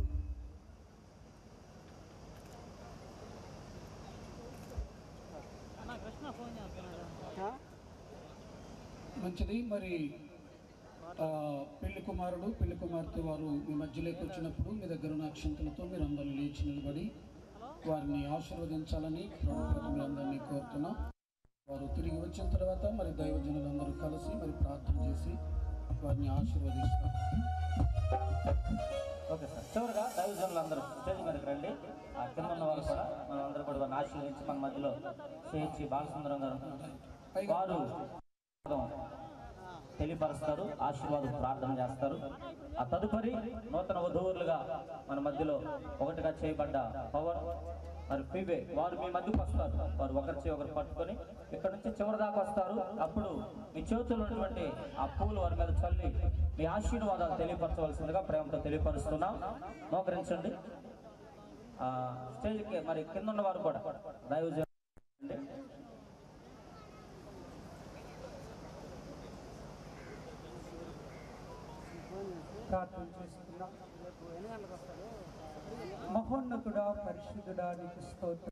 S6: ఆ?
S7: మంచిది మరి ఆ, పెళ్లి కుమారుడు పెళ్లి కుమార్తె వారు మీ మధ్యలోకి వచ్చినప్పుడు మీ దగ్గర ఉన్న అక్షంతలతో మీరు అందరూ లేచి నిలబడి వారిని ఆశీర్వదించాలని ప్రభుత్వం మీ అందరినీ కోరుతున్నాం వారు తిరిగి వచ్చిన తర్వాత మరి దైవజనులందరూ కలిసి మరి ప్రార్థన చేసి వారిని ఆశీర్వదిస్తారు
S3: ఓకే సార్ చివరిగా దైవజనులు అందరూ స్టేజ్ మీదకి రండి ఆ కింద ఉన్న వాళ్ళు కూడా మనం అందరూ కూడా వారిని ఆశీర్వదించి మన మధ్యలో సిహెచ్ బాలసుందరం గారు వారు తెలియపరుస్తారు ఆశీర్వాదం ప్రార్థన చేస్తారు ఆ తదుపరి నూతన వధువులుగా మన మధ్యలో ఒకటిగా చేయబడ్డ పవర్ మరి ఫీబే వారు మీ మధ్యకు వస్తారు వారు ఒకరి చేయి ఒకరు పట్టుకొని ఇక్కడ నుంచి చివరి దాకా వస్తారు అప్పుడు మీ చేతుల్లో ఉన్నటువంటి ఆ పూలు వారి మీద చల్లి మీ ఆశీర్వాదాలు తెలియపరచవలసిందిగా ప్రేమతో తెలియపరుస్తున్నాం మోకరించండి ఆ స్టేజ్కి మరి కింద ఉన్న వారు కూడా దైవజనులు
S10: ప్రార్థన చేసుకుందాం మహోన్నతుడా పరిశుద్ధుడా నీకు స్తోత్రం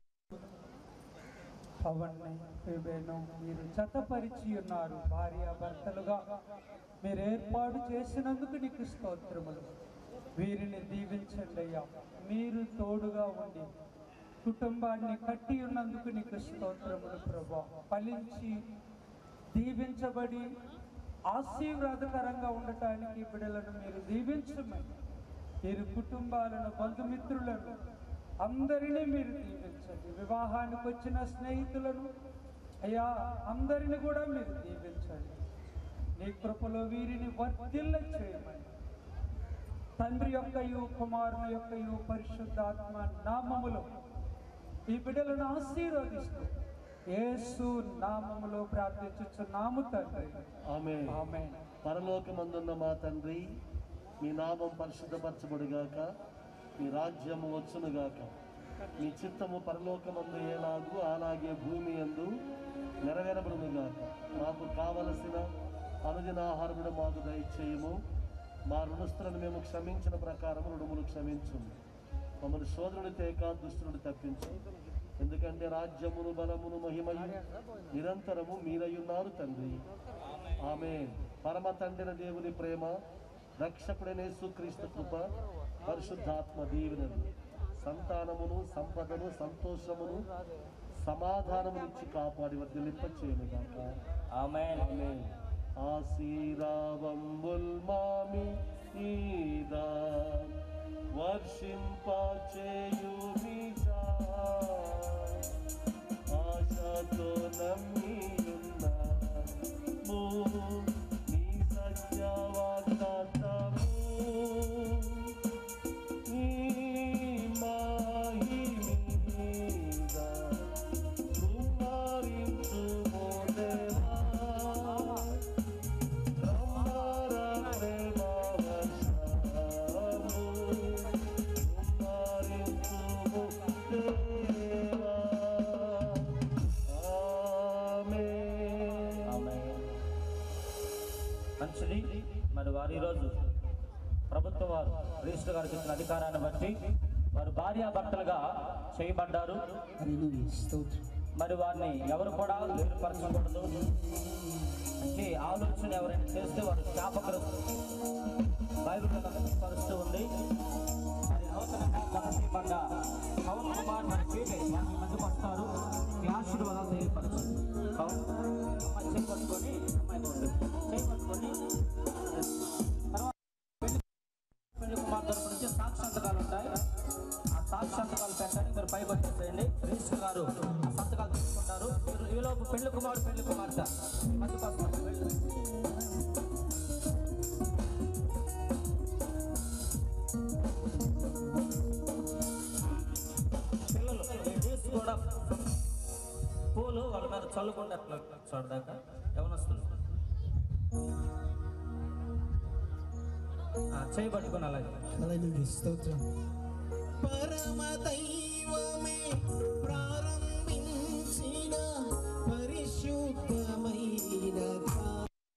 S10: పవన్ని ఫిబేను మీరు జతపరిచి ఉన్నారు భార్య భర్తలుగా మీరు ఏర్పాటు చేసినందుకు నీకు స్తోత్రములు వీరిని దీవించండి అయ్యా మీరు తోడుగా ఉండి కుటుంబాన్ని కట్టి ఉన్నందుకు నీకు స్తోత్రములు ప్రభా ఫలించి దీవించబడి ఆశీర్వాదకరంగా ఉండటానికి ఈ బిడ్డలను మీరు దీవించమని వీరి కుటుంబాలను బంధుమిత్రులను అందరినీ మీరు దీవించండి వివాహానికి వచ్చిన స్నేహితులను అయ్యా అందరిని కూడా మీరు దీవించండి నీ కృపలో వీరిని వర్ధిల్ల చేయమని తండ్రి యొక్కయు కుమారుని యొక్కయు పరిశుద్ధాత్మ నామములో ఈ బిడ్డలను ఆశీర్వదిస్తూ యేసు నామములో ప్రార్థించుచున్నాము తండ్రి
S4: ఆమె
S10: ఆమేన్
S4: పరలోకమందున్న మా తండ్రి మీ నామం పరిశుద్ధపరచబడుగాక మీ రాజ్యము వచ్చునుగాక మీ చిత్తము పరలోకమందు ఏలాగు అలాగే భూమి యందు నెరవేరబడునుగాక మాకు కావలసిన అనుదిన ఆహారమును మాకు దయచేయము మా రుణస్థులను మేము క్షమించిన ప్రకారం రుణములు క్షమించుము మమ్మల్ని శోధనుడి తేక దుష్టునుడు తప్పించు ఎందుకంటే రాజ్యమును బలమును మహిమయు నిరంతరము మీరయ్యున్నారు తండ్రి ఆమె పరమ తండ్రిన దేవుని ప్రేమ రక్షకుడైన యేసుక్రీస్తు కృప పరిశుద్ధాత్మ దీవెనలు సంతానమును సంపదను సంతోషమును సమాధానమునిచ్చి కాపాడి వర్ధిలింప చేయను గాక
S3: ఆమెన్
S4: ఆమె ఆశీరావంబుల్ మామి ఈదా వర్షింప చేయుమిగా ఆశతో నమ్మియున్న నీ సత్యవాగ్దాతము నీ మహిమీద కుమారించుమో దేవా
S3: వారు ఈరోజు ప్రభుత్వ వారు రిజిస్టర్ గారికి ఇచ్చిన అధికారాన్ని బట్టి వారు భార్యాభర్తలుగా చేయబడ్డారు మరి వారిని ఎవరు కూడా వేరుపరచకూడదు అంటే ఆలోచన ఎవరైనా చేస్తే వారు శాపగ్రస్తు బైబిల్ పరుస్తూ ఉంది మరి నూతనంగా కొనసాగబడ్డ పవన్ కుమార్ మరి పీకే వారి మధ్యకు వస్తారు ఈ ఆశీర్వాదాలు తెలియపరచు పవన్ అమ్మాయి చేయి పట్టుకొని అమ్మాయి ముందు చేయి పట్టుకొని తర్వాత పెళ్లి కుమార్ తరపు నుంచి సాక్షాత్కాలు ఉంటాయి ఆ సాక్షాత్కాలు పెట్టడానికి మీరు పైకి వచ్చేసేయండి రిజిస్టర్ గారు ఆ సంతకాలు తీసుకుంటారు మీరు ఈలోపు పెళ్లి కుమారుడు పెళ్లి కుమార్తె ఈ మధ్యకు వస్తారు వెళ్ళి. పిల్లలు లేడీస్ కూడా పూలు వాళ్ళ మీద చల్లుకుంటే అట్లా చూడదాకా ఎవరొస్తుంది చేయి పట్టుకుని అలాగే
S11: స్తోత్రం పరమ దైవమే ప్రారంభించిన పరిశుద్ధమైన కా-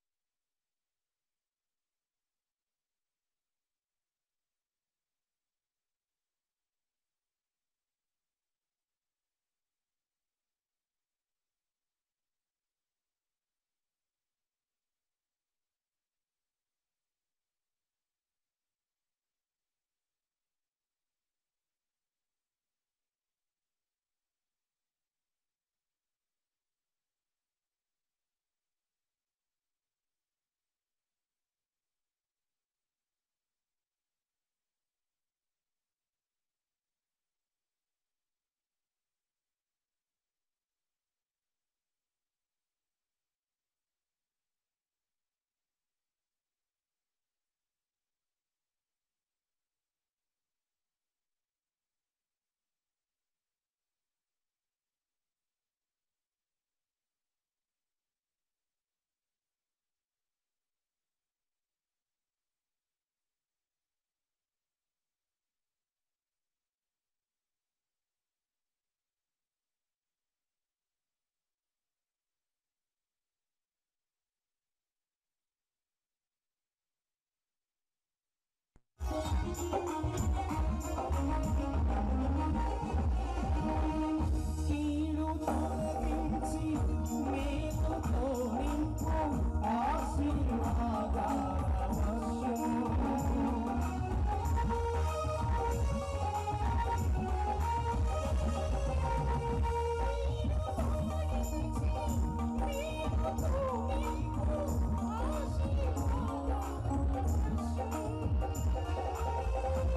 S11: కీడు తొలగించి మేలుతో నింపు ఆశీర్వాదాల వర్షం. ఆశీర్వాదాల వర్షం.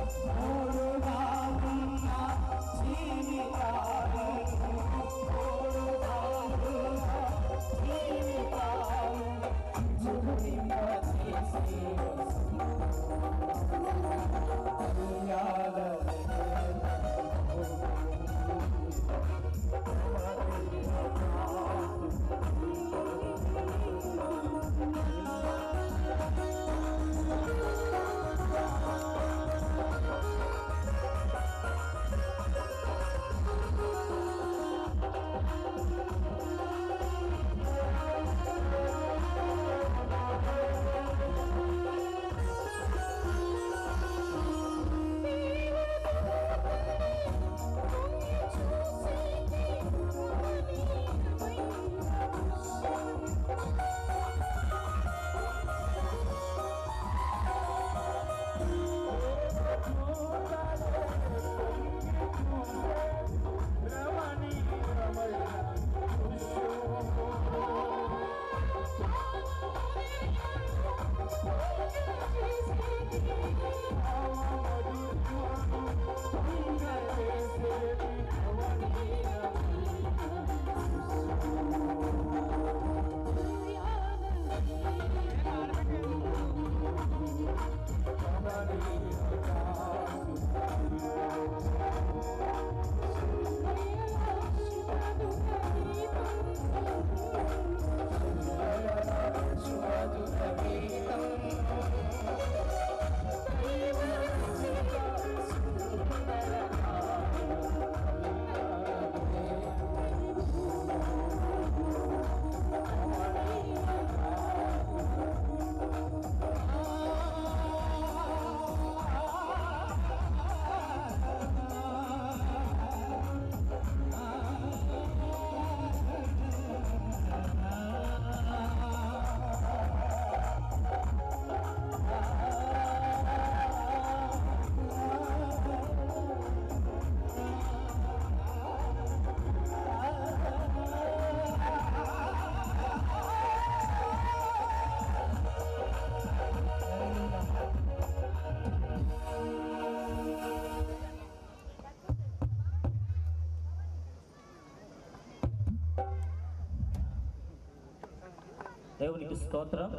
S3: దేవునికి స్తోత్రం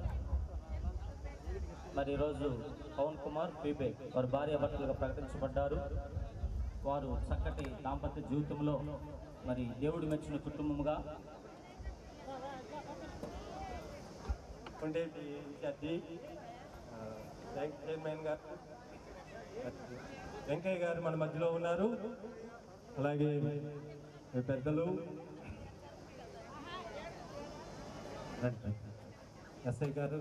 S3: మరి ఈరోజు పవన్ కుమార్ పీబే వారి భార్య భర్తలుగా ప్రకటించబడ్డారు వారు చక్కటి దాంపత్య జీవితంలో మరి దేవుడు మెచ్చిన కుటుంబముగా
S12: ఉండే విద్యార్థి ఆ, బ్యాంక్ చైర్మన్ గారు వెంకయ్య గారు మన మధ్యలో ఉన్నారు అలాగే మీ పెద్దలు రండి. ఎస్ఐ గారు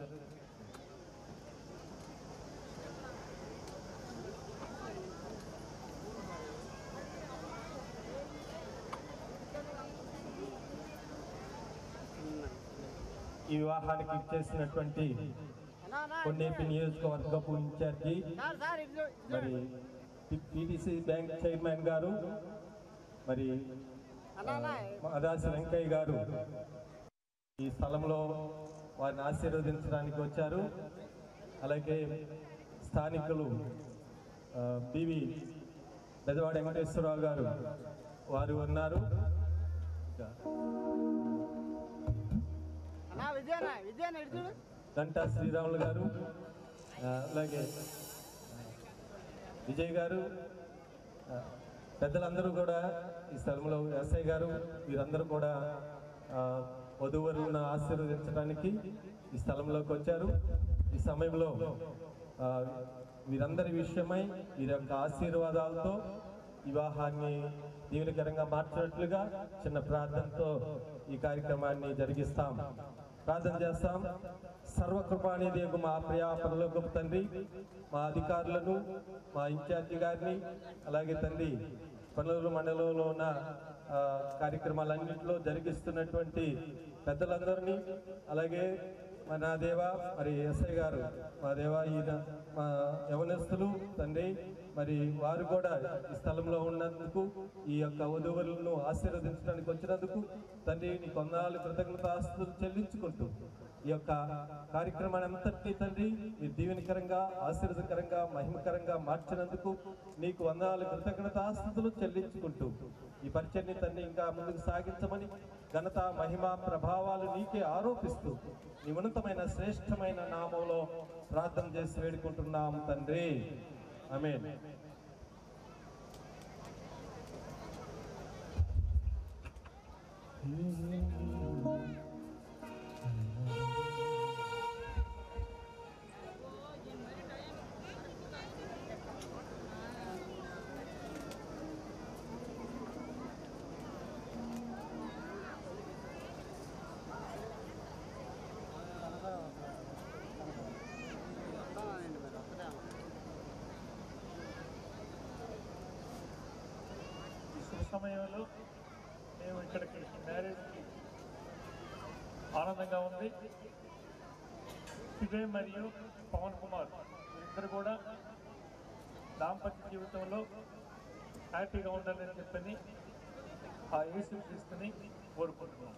S12: ఈ వివాహానికి ఇచ్చేసినటువంటి కొన్నేపి నియోజకవర్గపు ఇన్ఛార్జి
S6: సార్ సార్ ఇటు
S12: మరి పిటిసి బ్యాంక్ చైర్మన్ గారు మరి మాదాసి వెంకయ్య గారు ఈ స్థలంలో వారిని ఆశీర్వదించడానికి వచ్చారు అలాగే స్థానికులు ఆ, బివి పెదవాడ వెంకటేశ్వరరావు గారు వారు ఉన్నారు ఇంకా
S6: అన్నా విజయనా విజయనా ఇటు చూడు
S12: గంటా శ్రీరాములు గారు ఆ, అలాగే విజయ్ గారు ఆ, పెద్దలందరూ కూడా ఈ స్థలంలో ఎస్ఐ గారు వీరందరూ కూడా ఆ, వధూవరులను ఆశీర్వదించడానికి ఈ స్థలంలోకి వచ్చారు ఈ సమయంలో ఆ, వీరందరి విషయమై వీరి యొక్క ఆశీర్వాదాలతో వివాహాన్ని దీవెనకరంగా మార్చినట్లుగా చిన్న ప్రార్థనతో ఈ కార్యక్రమాన్ని జరిగిస్తాం ప్రార్థన చేస్తాం సర్వకృపాని దేవు మా ప్రియా పరలోకపు తండ్రి మా అధికారులను మా ఇన్ఛార్జి గారిని అలాగే తండ్రి పనులూరు మండలంలో ఉన్న ఆ, కార్యక్రమాలన్నింటిలో జరిగిస్తున్నటువంటి పెద్దలందరినీ అలాగే మా నా దేవ మరి ఎస్ఐ గారు మా దేవ ఈయన మా యవనస్తులు తండ్రి మరి వారు కూడా ఈ స్థలంలో ఉన్నందుకు ఈ యొక్క వధువులను ఆశీర్వదించడానికి వచ్చినందుకు తండ్రి నీ కొందాలు కృతజ్ఞతాస్తులు చెల్లించుకుంటూ ఈ యొక్క కార్యక్రమాన్ని అంతటి తండ్రి మీరు దీవెనకరంగా ఆశీర్వదకరంగా మహిమకరంగా మార్చినందుకు నీకు వందనాలు కృతజ్ఞతాస్తుతులు చెల్లించుకుంటూ ఈ పరిచయాన్ని తండ్రి ఇంకా ముందుకు సాగించమని ఘనత మహిమ ప్రభావాలు నీకే ఆరోపిస్తూ నీ ఉన్నతమైన శ్రేష్టమైన నామంలో ప్రార్థన చేసి వేడుకుంటున్నాం తండ్రి ఆమేన్
S13: ఈ శుభ సమయంలో మేము ఇక్కడికి మ్యారేజ్కి ఆనందంగా ఉంది ఇదే మరియు పవన్ కుమార్ ఇద్దరు కూడా దాంపత్య జీవితంలో హ్యాపీగా ఉండాలని చెప్పని ఆ యేసు క్రీస్తుని కోరుకుంటున్నాం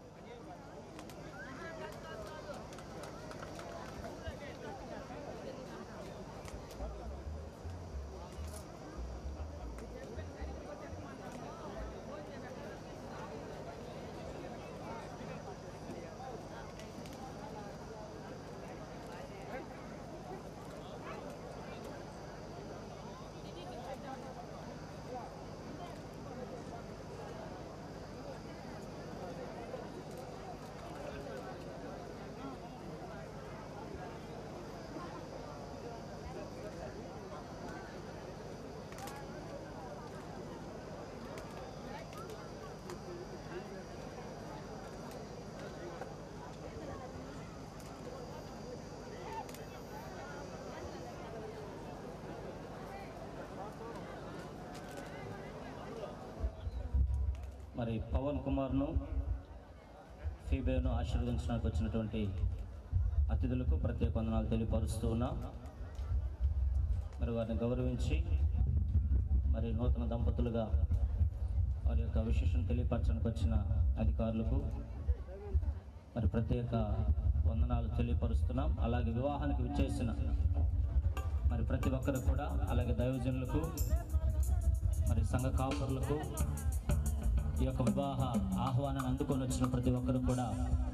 S3: మరి పవన్ కుమార్ను ఫీబేను ఆశీర్వదించడానికి వచ్చినటువంటి అతిథులకు ప్రత్యేక వందనాలు తెలియపరుస్తూ ఉన్నాం మరి వారిని గౌరవించి మరి నూతన దంపతులుగా వారి యొక్క విశేషం తెలియపరచడానికి వచ్చిన అధికారులకు మరి ప్రత్యేక వందనాలు తెలియపరుస్తున్నాం అలాగే వివాహానికి విచ్చేసిన మరి ప్రతి ఒక్కరు కూడా అలాగే దైవజనులకు మరి సంఘ కాపురులకు ఈ యొక్క వివాహ ఆహ్వానాన్ని అందుకొని వచ్చిన ప్రతి ఒక్కరు కూడా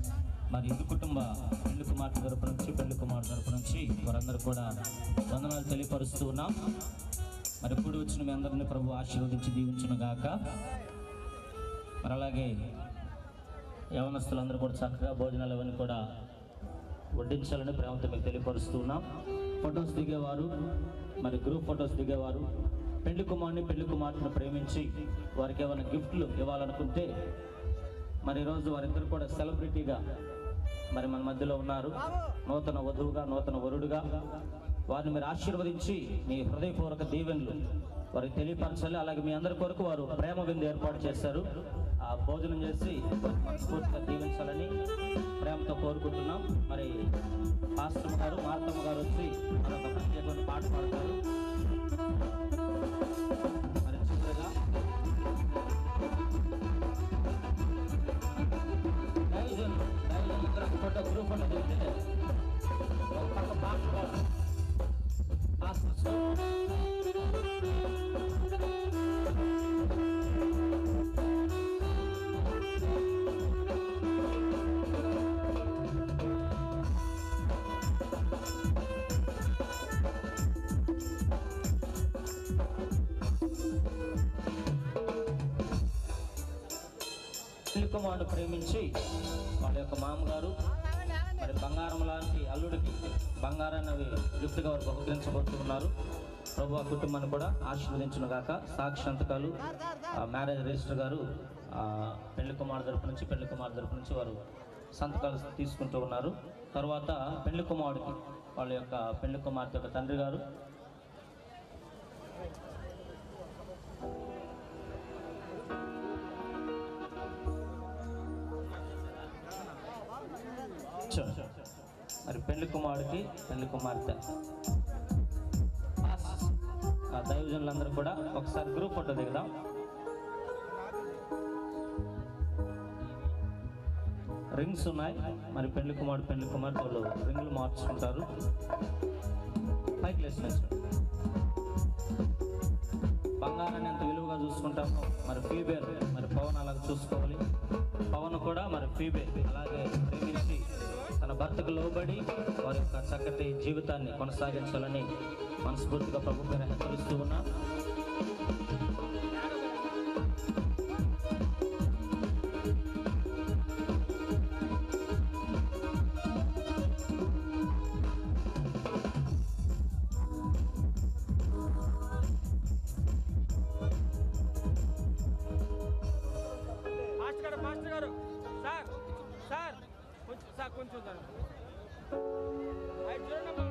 S3: మరి ఇరు కుటుంబ పెళ్లి కుమార్తె తరపు నుంచి పెళ్లి కుమార్తె తరపు నుంచి వారందరూ కూడా వందనాలు తెలియపరుస్తూ ఉన్నాం మరి ఇప్పుడు వచ్చిన మీ అందరినీ ప్రభు ఆశీర్వదించి దీవించును గాక మరి అలాగే యవనస్తులందరూ కూడా చక్కగా భోజనాలు అవన్నీ కూడా వడ్డించాలని ప్రేమతో మీకు తెలియపరుస్తూ ఉన్నాం ఫొటోస్ దిగేవారు మరి గ్రూప్ ఫొటోస్ దిగేవారు పెళ్లి కుమారుని పెళ్లి కుమార్తెను ప్రేమించి వారికి ఏమైనా గిఫ్ట్లు ఇవ్వాలనుకుంటే మరి ఈరోజు వారిద్దరు కూడా సెలబ్రిటీగా మరి మన మధ్యలో ఉన్నారు నూతన వధువుగా నూతన వరుడుగా వారిని మీరు ఆశీర్వదించి మీ హృదయపూర్వక దీవెనలు వారికి తెలియపరచాలి అలాగే మీ అందరి కొరకు వారు ప్రేమ విందు ఏర్పాటు చేశారు ఆ భోజనం చేసి మనస్ఫూర్తిగా దీవించాలని ప్రేమతో కోరుకుంటున్నాం మరి పాస్టమ్ గారు మార్తమ్మ గారు వచ్చి మరొక ప్రత్యేకమైన పాట పాడతారు మరి చివరిగా డైజన్ డైజన్ ఇద్దరు ఫోటో గ్రూప్ ఫోటో దిగితే ఒక పక్క పాట పాడు పాస్టర్ కుమారుడు ప్రేమించి వాళ్ళ యొక్క మామగారు మరి బంగారం లాంటి అల్లుడికి బంగారాన్ని గిఫ్ట్గా వారు బహుకరించబోతున్నారు ప్రభు ఆ కుటుంబాన్ని కూడా ఆశీర్వదించును గాక సాక్షి సంతకాలు ఆ మ్యారేజ్ రిజిస్టర్ గారు ఆ పెళ్లి కుమార్ తరపు నుంచి పెళ్లి కుమార్ తరపు నుంచి వారు సంతకాలు తీసుకుంటూ ఉన్నారు తర్వాత పెళ్లి కుమారుడికి వాళ్ళ యొక్క పెళ్లి కుమార్తె యొక్క తండ్రి గారు చూడు. మరి పెళ్లి కుమారుడికి పెళ్లి కుమార్తె ఆ దైవజనులందరూ కూడా ఒకసారి గ్రూప్ ఫోటో దిగుదాం రింగ్స్ ఉన్నాయి మరి పెళ్లి కుమారుడు పెళ్లి కుమార్తె వాళ్ళు రింగులు మార్చుకుంటారు పైకి లేచిన బంగారాన్ని ఎంత విలువగా చూసుకుంటామో మరి ఫీబేర్ మరి పవన్ అలాగే చూసుకోవాలి పవన్ కూడా మరి ఫీబేర్ అలాగే ప్రేమించి తన భర్తకు లోబడి వారి యొక్క చక్కటి జీవితాన్ని కొనసాగించాలని మనస్ఫూర్తిగా ప్రభు పేరు హెచ్చరిస్తూ ఉన్నా
S14: మాస్టర్ గారు మాస్టర్ గారు సార్ సార్ కొంచెం సార్ కొంచెం సార్ అది చూడండి అమ్మా.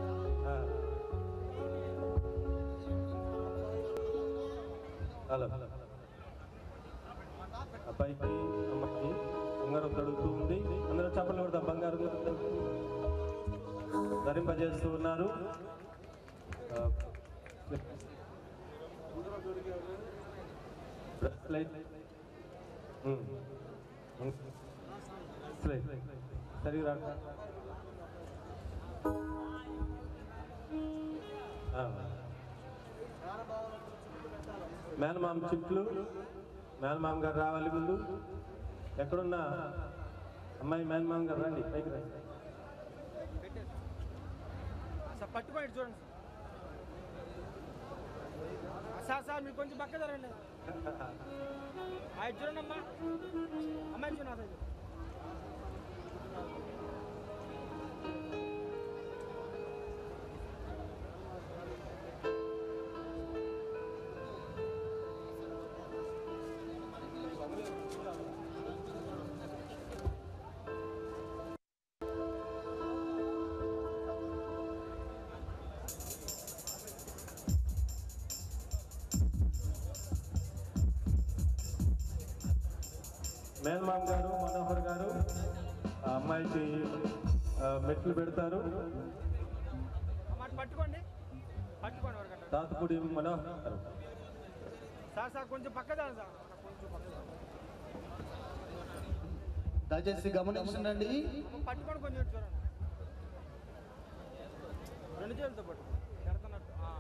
S12: హలో అబ్బాయికి అమ్మాయికి బంగారం తడుగుతూ ఉంది అందరూ చప్పలు కొడతాం బంగారం ధరింపజేస్తూ ఉన్నారు ఆ, బ్రెస్లైట్. ఉమ్. ఉమ్. బ్రెస్లైట్. సరిగా రా ఆ. మేనమామ చిట్లు మేనమామ గారు రావాలి ముందు ఎక్కడున్నా అమ్మాయి మేనమామ గారు రండి పైకి రండి
S14: సార్ పట్టుకోండి చూడండి సార్ సార్ మీరు కొంచెం పక్క జరగండి అది చూడండి అమ్మా అమ్మాయి చూడండి అసలు
S12: మేనమామ గారు మనోహర్ గారు ఆ అమ్మాయికి ఆ, మెట్లు పెడతారు
S14: అమ్మ పట్టుకోండి పట్టుకోండి ఎవరికన్నా
S12: తాతపూడి మనోహర్ గారు
S14: సార్ సార్ కొంచెం పక్క జరగండి సార్ కొంచెం పక్క జరగండి.
S15: దయచేసి గమనించండి
S14: అమ్మ పట్టుకోండి కొంచెం ఇటు చూడండి రెండు చేతులతో పట్టు పెడుతున్నట్టు ఆ.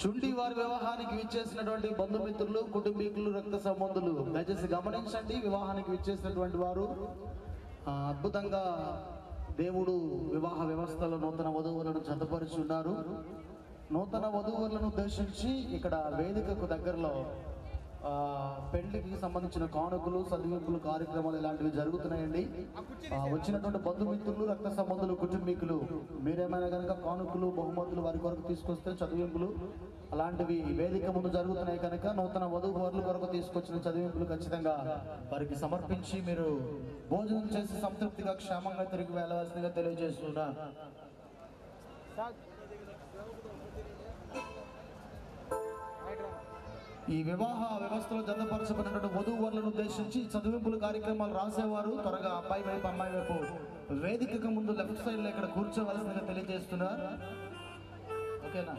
S15: చుండి వారి వివాహానికి విచ్చేసినటువంటి బంధుమిత్రులు కుటుంబీకులు రక్త సంబంధులు దయచేసి గమనించండి వివాహానికి విచ్చేసినటువంటి వారు ఆ, అద్భుతంగా దేవుడు వివాహ వ్యవస్థలో నూతన వధువులను జతపరిచి ఉన్నారు నూతన వధువులను ఉద్దేశించి ఇక్కడ వేదికకు దగ్గరలో ఆ, పెళ్లికి సంబంధించిన కానుకలు చదివింపులు కార్యక్రమాలు ఇలాంటివి జరుగుతున్నాయండి ఆ, వచ్చినటువంటి బంధుమిత్రులు రక్త సంబంధులు కుటుంబీకులు మీరేమైనా కనుక కానుకలు బహుమతులు వారి కొరకు తీసుకొస్తే చదివింపులు అలాంటివి వేదిక ముందు జరుగుతున్నాయి కనుక నూతన వధువు వరుల కొరకు తీసుకొచ్చిన చదివింపులు ఖచ్చితంగా వారికి సమర్పించి మీరు భోజనం చేసి సంతృప్తిగా క్షేమంగా తిరిగి వెళ్ళవలసిందిగా తెలియజేస్తున్నా ఈ వివాహ వ్యవస్థలో జతపరచబడినటువంటి వధువు వరులను ఉద్దేశించి చదివింపుల కార్యక్రమాలు రాసేవారు త్వరగా అబ్బాయి వైపు అమ్మాయి వైపు వేదికకు ముందు లెఫ్ట్ సైడ్ లో ఇక్కడ కూర్చోవలసిందిగా తెలియజేస్తున్నారు ఓకేనా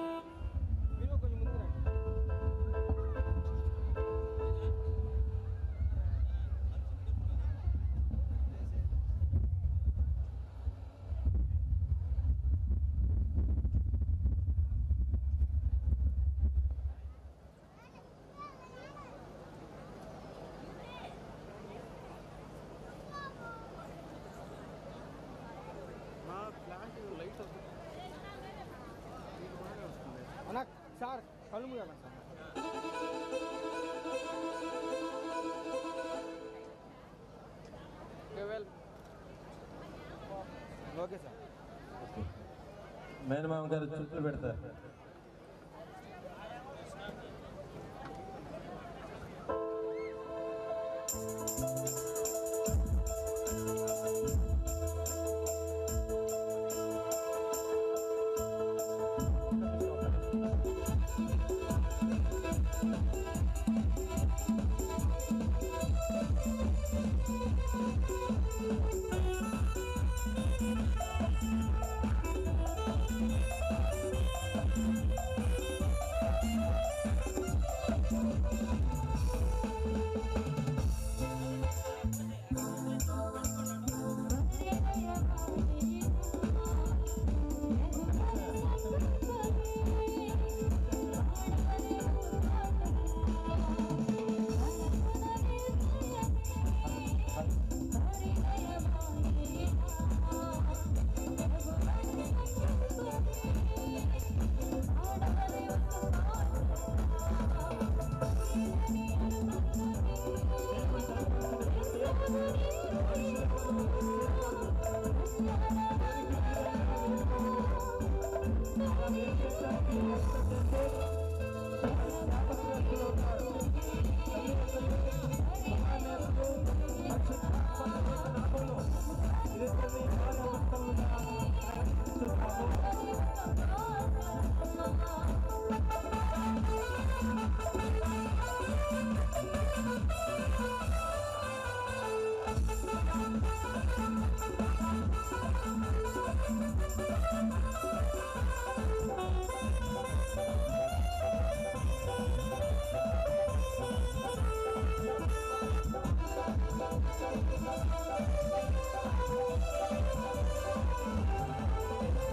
S6: అన్న సార్ కళ్ళు మూయాలి సార్ వెల్ ఓకే సార్
S12: మేనమామ గారు చుట్టూ పెడతారు
S11: Thank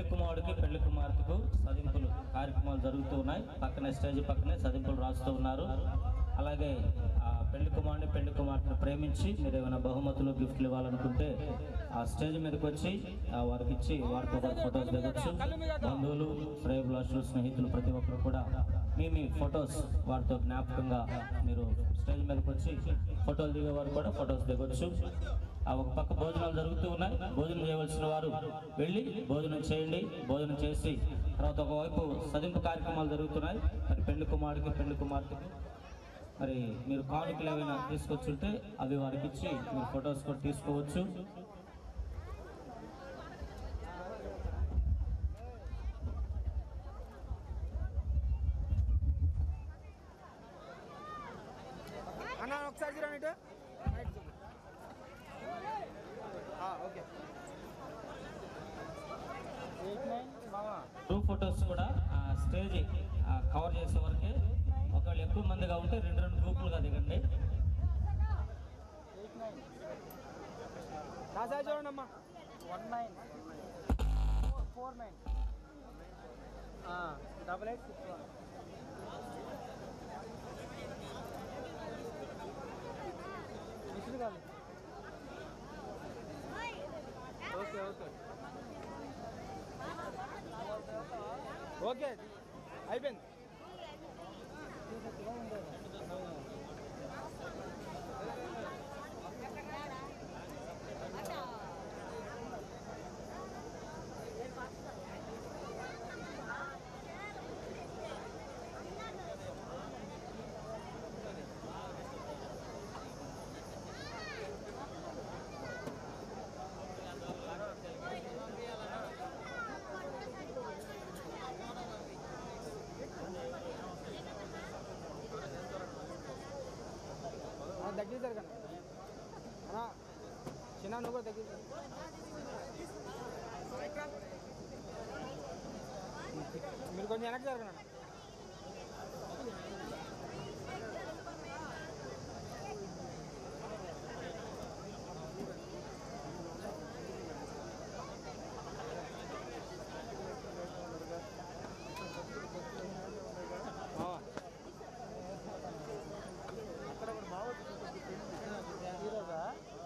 S3: కుమారుడికి పెళ్లి కుమార్తెకు సదింపులు కార్యక్రమాలు జరుగుతూ ఉన్నాయి పక్కనే స్టేజ్ పక్కనే సదింపులు రాస్తూ ఉన్నారు అలాగే ఆ పెళ్లి కుమారుడిని పెళ్లి కుమార్తెను ప్రేమించి మీరు ఏమైనా బహుమతులు గిఫ్ట్లు ఇవ్వాలనుకుంటే ఆ స్టేజ్ మీదకి వచ్చి ఆ వారికి ఇచ్చి వారితో పాటు ఫొటోస్ దిగొచ్చు బంధువులు శ్రేయభిలాషులు స్నేహితులు ప్రతి ఒక్కరు కూడా మీ మీ ఫొటోస్ వారితో జ్ఞాపకంగా మీరు స్టేజ్ మీదకి వచ్చి ఫోటోలు దిగేవారు కూడా ఫొటోస్ దిగొచ్చు ఆ ఒక పక్క భోజనాలు జరుగుతూ ఉన్నాయి భోజనం చేయవలసిన వారు వెళ్ళి భోజనం చేయండి భోజనం చేసి తర్వాత ఒకవైపు సదింపు కార్యక్రమాలు జరుగుతున్నాయి మరి పెళ్లి కుమారుడికి పెళ్లి కుమార్తెకి మరి మీరు కానుకలు ఏమైనా తీసుకొచ్చుంటే అవి వారికి ఇచ్చి మీరు ఫొటోస్ కూడా తీసుకోవచ్చు
S14: అన్న ఒకసారి చూడండి ఇటు రైట్ చూడు. ఆ, ఓకే ఎయిట్ నైన్ మామా
S3: గ్రూప్ ఫొటోస్ కూడా ఆ స్టేజ్ కవర్ చేసే వరకే ఒకవేళ ఎక్కువ మందిగా ఉంటే రెండు రెండు గ్రూపులుగా దిగండి
S14: ఎయిట్ నైన్ నా సైజ్ చూడండి అమ్మా one nine four nine double eight six one మిషన్ కాదు ఓకే ఓకే ఓకే అయిపోయింది దగ్గర జరగండి అన్నా చిన్న నువ్వు కూడా దగ్గర జరగ. మీరు కొంచెం వెనక్కి జరగండి అన్న. ఆ. అక్కడ కూడా బాగుంది ఈరోజా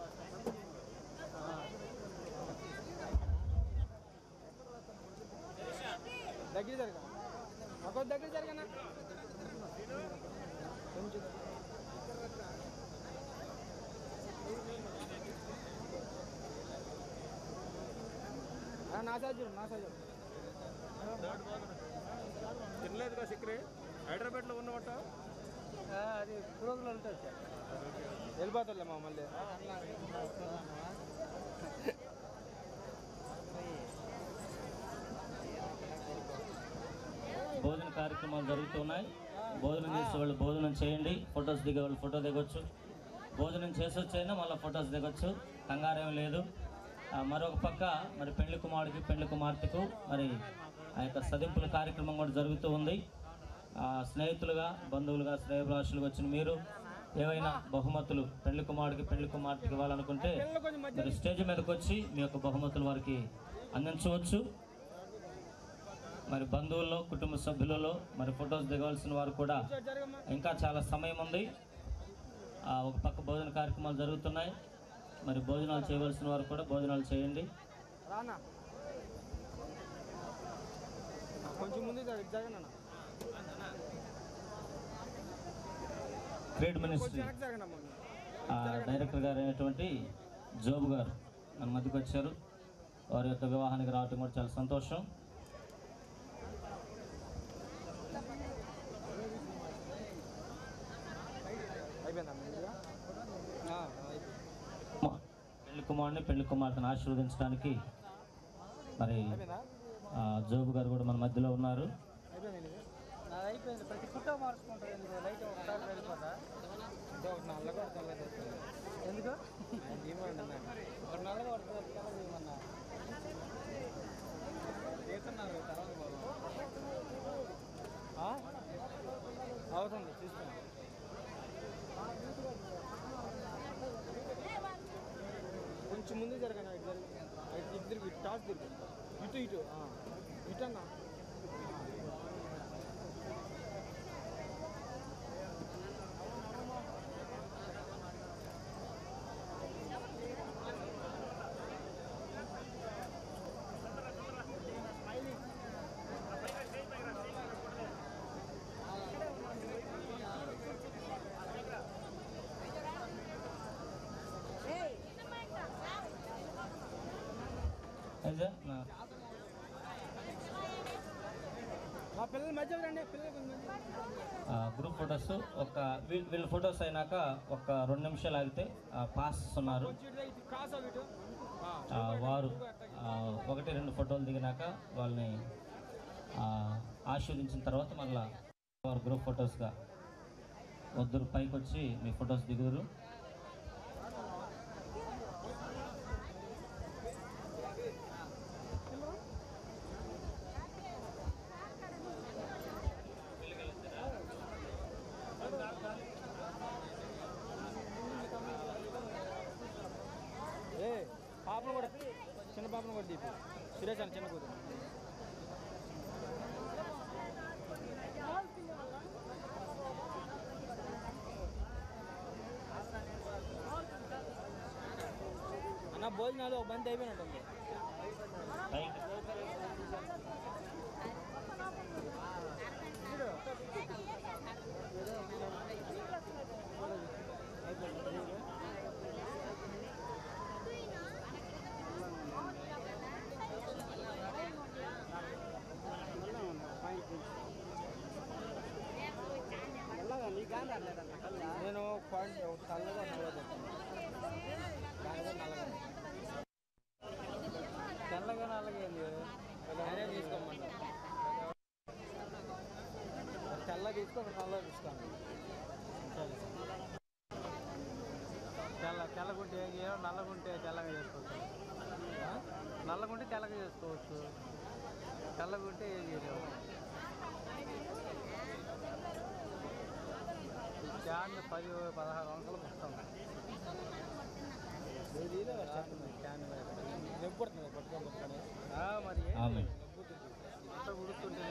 S14: దగ్గర జరగా ఒక దగ్గర జరగనా కొంచెం ఆ, నా సైజ్ చూడు నా సైజ్ చూడు
S13: తినలేదుగా సిక్కరే హైదరాబాద్లో ఉన్నవట
S14: అది పురోగులు ఉంటుంది సార్ వెళ్ళిపోతుందిలే మా మళ్ళీ
S3: భోజన కార్యక్రమాలు జరుగుతున్నాయి భోజనం చేసే వాళ్ళు భోజనం చేయండి ఫొటోస్ దిగే వాళ్ళు ఫోటో దిగొచ్చు భోజనం చేసి వచ్చైనా మళ్ళీ ఫొటోస్ దిగొచ్చు కంగారేం లేదు ఆ, మరొక పక్క మరి పెళ్లి కుమారుడికి పెళ్లి కుమార్తెకు మరి ఆ యొక్క సదింపుల కార్యక్రమం కూడా జరుగుతూ ఉంది ఆ, స్నేహితులుగా బంధువులుగా శ్రేయభిలాషులుగా వచ్చిన మీరు ఏవైనా బహుమతులు పెళ్లి కుమారుడికి పెళ్లి కుమార్తెకి ఇవ్వాలనుకుంటే మీరు స్టేజ్ మీదకి వచ్చి మీ యొక్క బహుమతులు వారికి అందించవచ్చు మరి బంధువుల్లో కుటుంబ సభ్యులలో మరి ఫొటోస్ దిగవలసిన వారు కూడా ఇంకా చాలా సమయం ఉంది ఆ, ఒక పక్క భోజన కార్యక్రమాలు జరుగుతున్నాయి మరి భోజనాలు చేయవలసిన వారు కూడా భోజనాలు చేయండి
S14: రానా కొంచెం ముందు జరగ జరగండి అన్న
S3: ట్రేడ్ మినిస్ట్రీ
S14: కొంచెం వెనక్కి జరగండి అమ్మ
S3: ఆ, డైరెక్టర్ గారు అయినటువంటి జోబు గారు మన మధ్యకి వచ్చారు వారి యొక్క వివాహానికి రావటం కూడా చాలా సంతోషం
S14: అయిపోయిందా ముందుగా ఆ, అయిపోయింది.
S3: పెళ్లి కుమారుని పెళ్లి కుమార్తెను ఆశీర్వదించడానికి మరి ఆ, జోబు గారు కూడా మన మధ్యలో ఉన్నారు
S14: అయిపోయింది ఇది? నాది అయిపోయింది ప్రతి ఫోటో మార్చుకుంటుంది ఎందుకు లైట్ ఒకసారి వెళ్ళిపోతా అంటే ఒకటి నల్ల కొడుతుంది ఎందుకు తీయమండి ఒకటి నల్ల కొడుతుంది కలర్ తీయమన్నా తీస్తున్నారు తర్వాత పోదాం. ఆ? అవుతుంది చూస్తున్నా కొంచెం ముందు జరగండి ఇటు జరగండి ఇటు తిరుగు ఇటు టాస్ తిరుగు ఇటు ఇటు ఆ. ఇటు అన్నా
S3: అయితే నా-
S14: మా పిల్లలు మధ్య రండి పిల్లలు కొంచెం
S3: ఆ, గ్రూప్ ఫొటోస్ ఒక వీ- వీళ్ళ ఫొటోస్ అయినాక ఒక రెండు నిమిషాలు ఆగితే ఆ, పాస్ ఉన్నారు
S14: ఇటు ఇటు క్రాస్ అవ్వు ఇటు ఆ.
S3: ఆ, వారు ఆ, ఒకటి రెండు ఫోటోలు దిగినాక వాళ్ళని ఆ, ఆశీర్వదించిన తర్వాత మళ్ళా వారు గ్రూప్ ఫొటోస్గా వద్దరు పైకి వచ్చి మీ ఫొటోస్ దిగుదురు
S14: ఏ పాపను కూడా చిన్న పాపను కూడా దీపు సురేష్ అని చిన్న కూతురు అన్న భోజనాలు ఒక బంతి అయిపోయినట్టుంది నేను పాయింట్ ఒక చల్లగా నల్లగా చెప్తాను దాని కూడా నల్లగా తెల్లగా నల్లగా ఏంది నేనే తీసుకోమంటా తెల్ల తీసుకో ఒక నల్లగా తీసుకోండి సరే తెల్ల తెల్లగుంటే ఏమో నల్లగుంటే తెల్లగా చేసుకోవచ్చు ఆ? నల్లగుంటే తెల్లగా చేసుకోవచ్చు తెల్లగుంటే ఏం చేయలేము క్యాన్ పది పదహారు వందలు మొత్తం క్యాన్ నొప్పి పడుతుంది పట్టుకొని పట్టుకొని ఆ, మరి ఏంటి?
S3: ఆమె.
S14: నొప్పుతుంది. అంత ఉడుకుతుంటే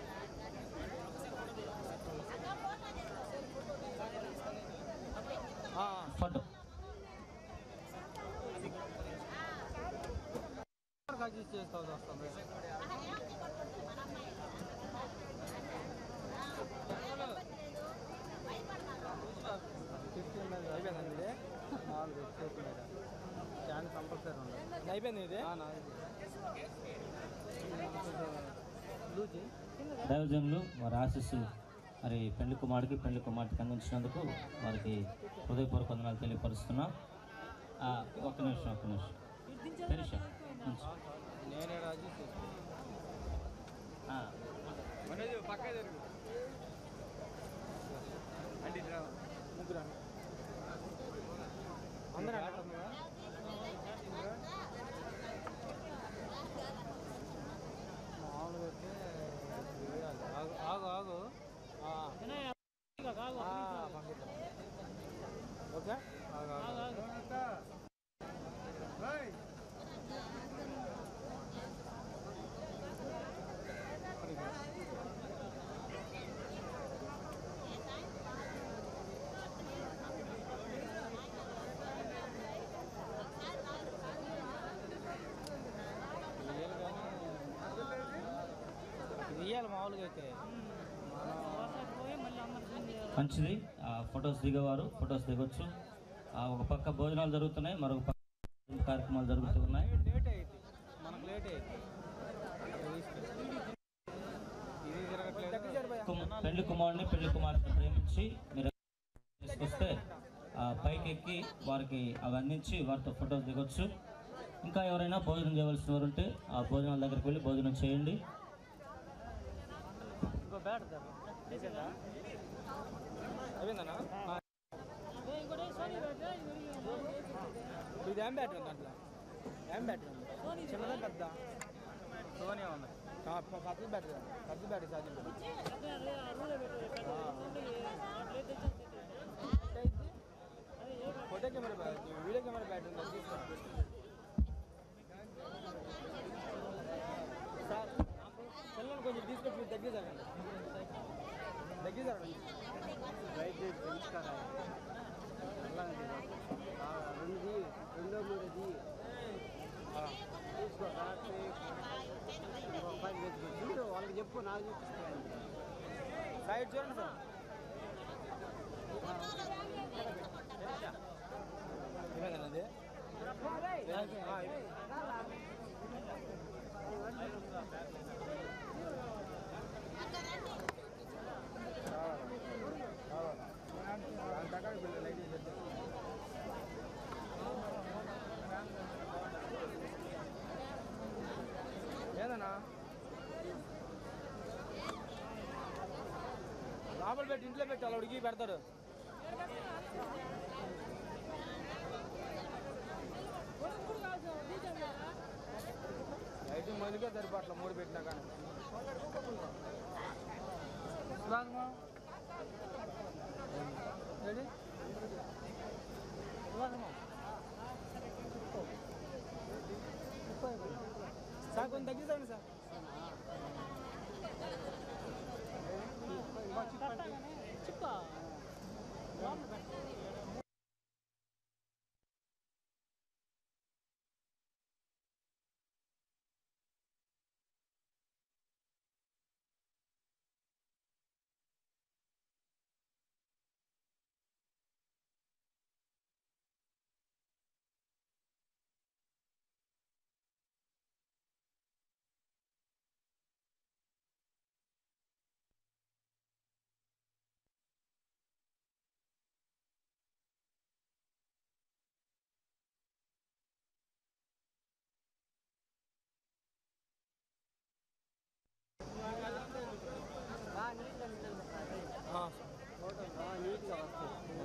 S14: ఆ,
S3: ఫోటో
S14: అడ్జస్ట్ చేసుకోవాల్సి వస్తుంది ఫిఫ్టీన్ అయిపోయిందండి ఇది నాలుగు చేతి మీద క్యాన్ కంపల్సరీ ఉంది అయిపోయింది ఇది నాది లూజీ
S3: దైవజనులు వారి ఆశీస్సులు మరి పెళ్లి కుమారుడికి పెళ్లి కుమార్తెకి అందించినందుకు వారికి హృదయపూర్వక వందనాలు తెలియపరుస్తున్నాం ఆ, ఒక్క నిమిషం ఒక్క నిమిషం తెరిషా ఉంచు.
S14: నేనే అడ్జస్ట్ చేసుకున్నాను
S3: ఆ,
S14: మనోజ్ పక్క జరుగు అంటే ఇట్లా ముగ్గురు అందరూ అంటున్నారా మామూలుగా అయితే వేయాలి. ఆగు ఆగు ఆగు ఆ. ఆ, పంపిద్దాం. ఓకే ఆగు ఆగు ఇది ఇయ్యాలి మామూలుగా అయితే
S3: మంచిది ఆ, ఫొటోస్ దిగేవారు ఫొటోస్ దిగొచ్చు ఆ, ఒక పక్క భోజనాలు జరుగుతున్నాయి మరొక పక్క కార్యక్రమాలు జరుగుతూ ఉన్నాయి
S14: లేట్ అయింది మనకు లేట్ అయింది ఇది తిరగట్లేదు
S3: కుమ- పెళ్లి కుమారుని పెళ్లి కుమార్తెను ప్రేమించి మీరు తీసుకొస్తే ఆ, పైకి ఎక్కి వారికి అవి అందించి వారితో ఫొటోస్ దిగొచ్చు ఇంకా ఎవరైనా భోజనం చేయవలసిన వారు ఉంటే ఆ భోజనాల దగ్గరికి వెళ్ళి భోజనం చేయండి
S14: ఇంకో బ్యాట్ వేసిందా అయిపోయిందనా ఇది ఏం బ్యాటరీ ఉంది దాంట్లో ఏం బ్యాటరీ ఉంది చిన్నదా పెద్ద సోనియా ఉంది ఆ, ప- పెద్ద బ్యాటరీ పెద్ద battery charging photo camera battery video camera battery ఉంది అది తీసుకో దగ్గర జరగండి దగ్గర జరగండి రైట్ చేసి పెంచుతారా రెండు రెండో మూడోది తీసుకో రాత్రి ఇంకొక పది తెచ్చుకో చూడు వాళ్ళకి చెప్పు నాకు చూపిస్తాను సైడ్ చూడండి సార్ ఇవే కదండి ఏదన్నా లోపల పెట్టి ఇంట్లో పెట్టి అలా ఉడికి పెడతాడు అయితే మొదలుగా సరిపట్ల మూడు పెట్టినా కానీ శివాంగమా రెడీ శివాంగమా సార్ కొంచెం తగ్గిస్తాను సార్ చిప్ప నీట్గా వస్తుంది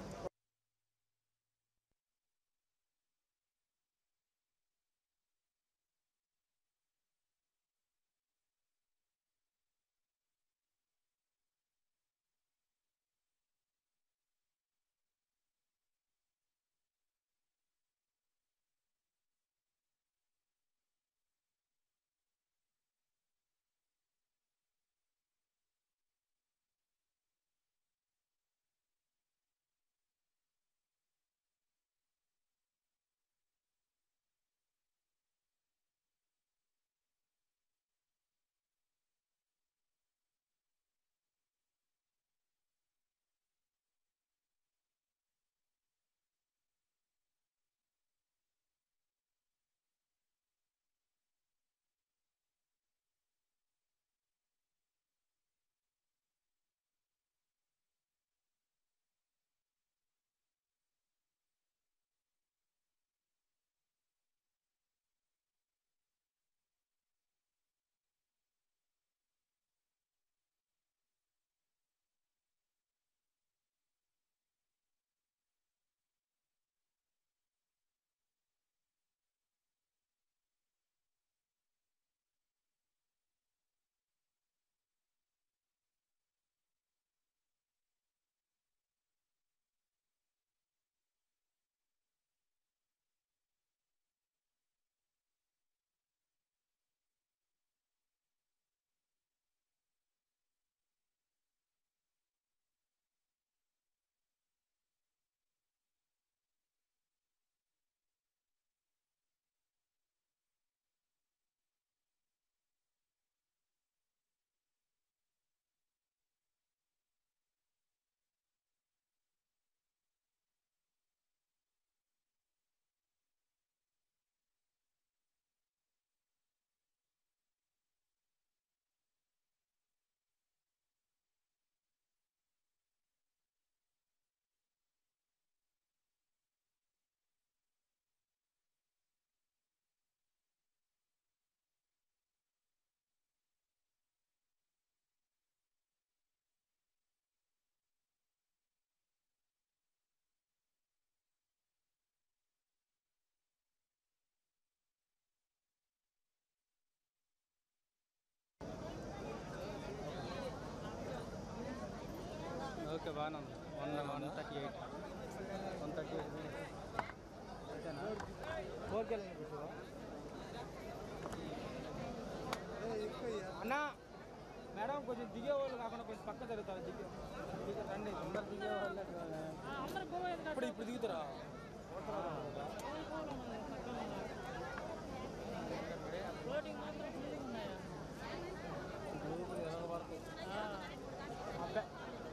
S14: ఓకే బాగానే ఉంది one one thirty eight one thirty eight ఓకేనా ఓకే అన్నా మేడం కొంచెం దిగే వాళ్ళు కాకుండా కొంచెం పక్క జరుగుతారు దిగే దిగే రండి అందరు దిగే వాళ్ళు ఇప్పుడు ఇప్పుడు దిగుతారా అబ్బే.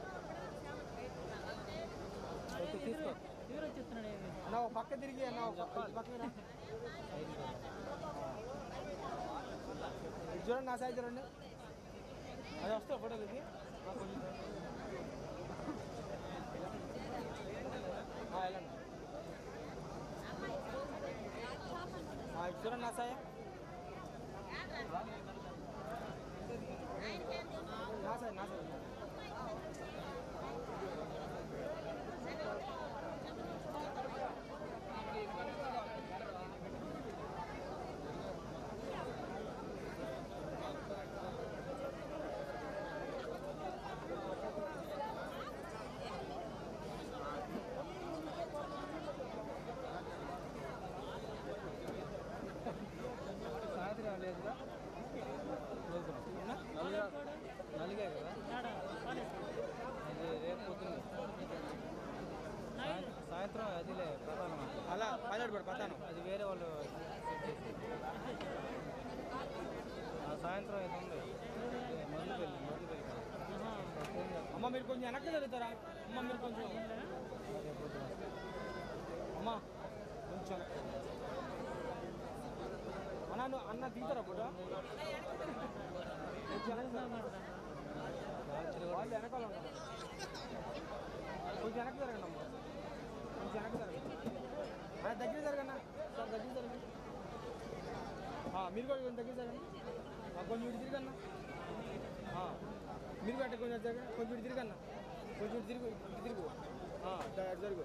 S14: ఓకే, తీసుకో అన్న ఒక పక్క తిరిగి అన్న ఒక పక్క పక్కకి రా. ఇది చూడండి నా సైజ్ చూడండి అది వస్తా ఫోటోలు ఇది ఆ, కొంచెం. ఆ, వెళ్ళండి ఆ, ఇది చూడండి నా సాయ నా సాయ నా సాయ సాయంత్రం లేదుగా లేదు నలుగా నలుగే కదా అది రేపు పొద్దున్న సాయం- సాయంత్రం అదిలే ప్రధానం అలా పైలట్ పడు ప్రధానం అది వేరే వాళ్ళు set చేసి. ఆ సాయంత్రం ఇది ఉంది మొదలుపెళ్ళి మొదలుపెళ్ళి అమ్మ మీరు కొంచెం వెనక్కి జరుగుతారా అమ్మ మీరు కొంచెం రేపు పొద్దున. అమ్మ కొంచెం అన్న నువ్వు అన్న దిగుతారా ఫోటో కొంచెం వెనక్కి జరగండి. వాళ్ళు వెనకాల ఉన్నారు కొంచెం వెనక్కి జరగండి అమ్మ కొంచెం వెనక్కి జరగండి అన్న దగ్గర జరగండి సార్ దగ్గర జరగండి ఆ, మీరు కూడా కొంచెం దగ్గర జరగండి ఆ, కొంచెం ఇటు తిరిగన్న మీరు కూడా అట్ట కొంచెం జరగండి కొంచెం ఇటు తిరిగన్న కొంచెం ఇటు తిరుగు ఇటు తిరుగు ఆ, ద- అటు జరుగు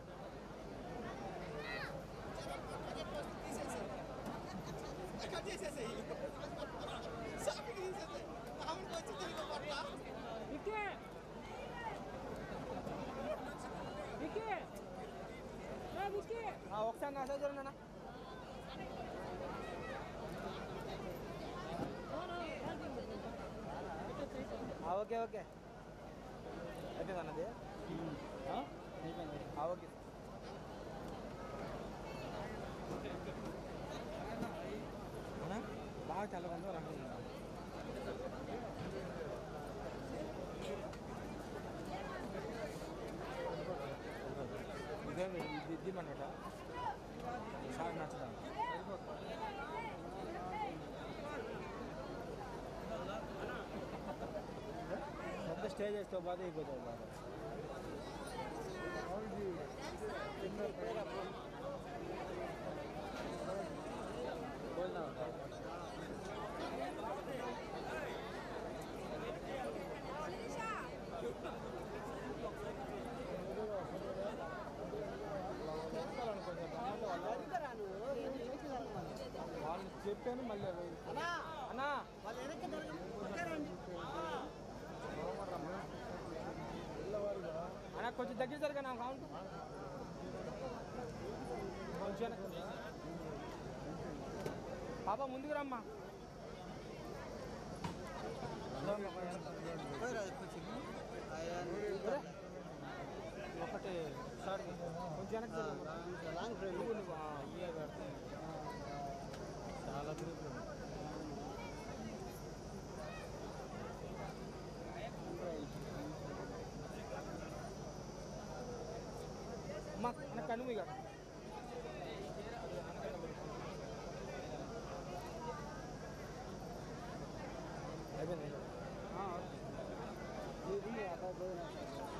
S14: ఆ, ఒకసారి నా సైజ్ చూడండి అన్న ఆ, ఓకే ఓకే అయిపోయింది అన్నది ఆ? ఆ, ఓకే అన్నా బాగా చల్లగా రంగు ఇదే ఇది ఇద్దిమన్నట సార్ నచ్చదా పెద్ద స్టేజ్ వేస్తే బాధ అయిపోతుంది బాధ వాళ్ళు చెప్పాను మళ్ళీ అన్నా అన్న కొంచెం దగ్గర జరగా నా కౌంట్ కొంచెం వెనక్కి. పాప ముందుకు రమ్మా ఒకటి సార్ కొంచెం వెనక్కి లాంగ్ ఫ్రేమ్ చాలా గ్రూపులు అమ్మా అన్న కనుమ ఇక అయిపోయింది ఇది అక్కడ పోయినా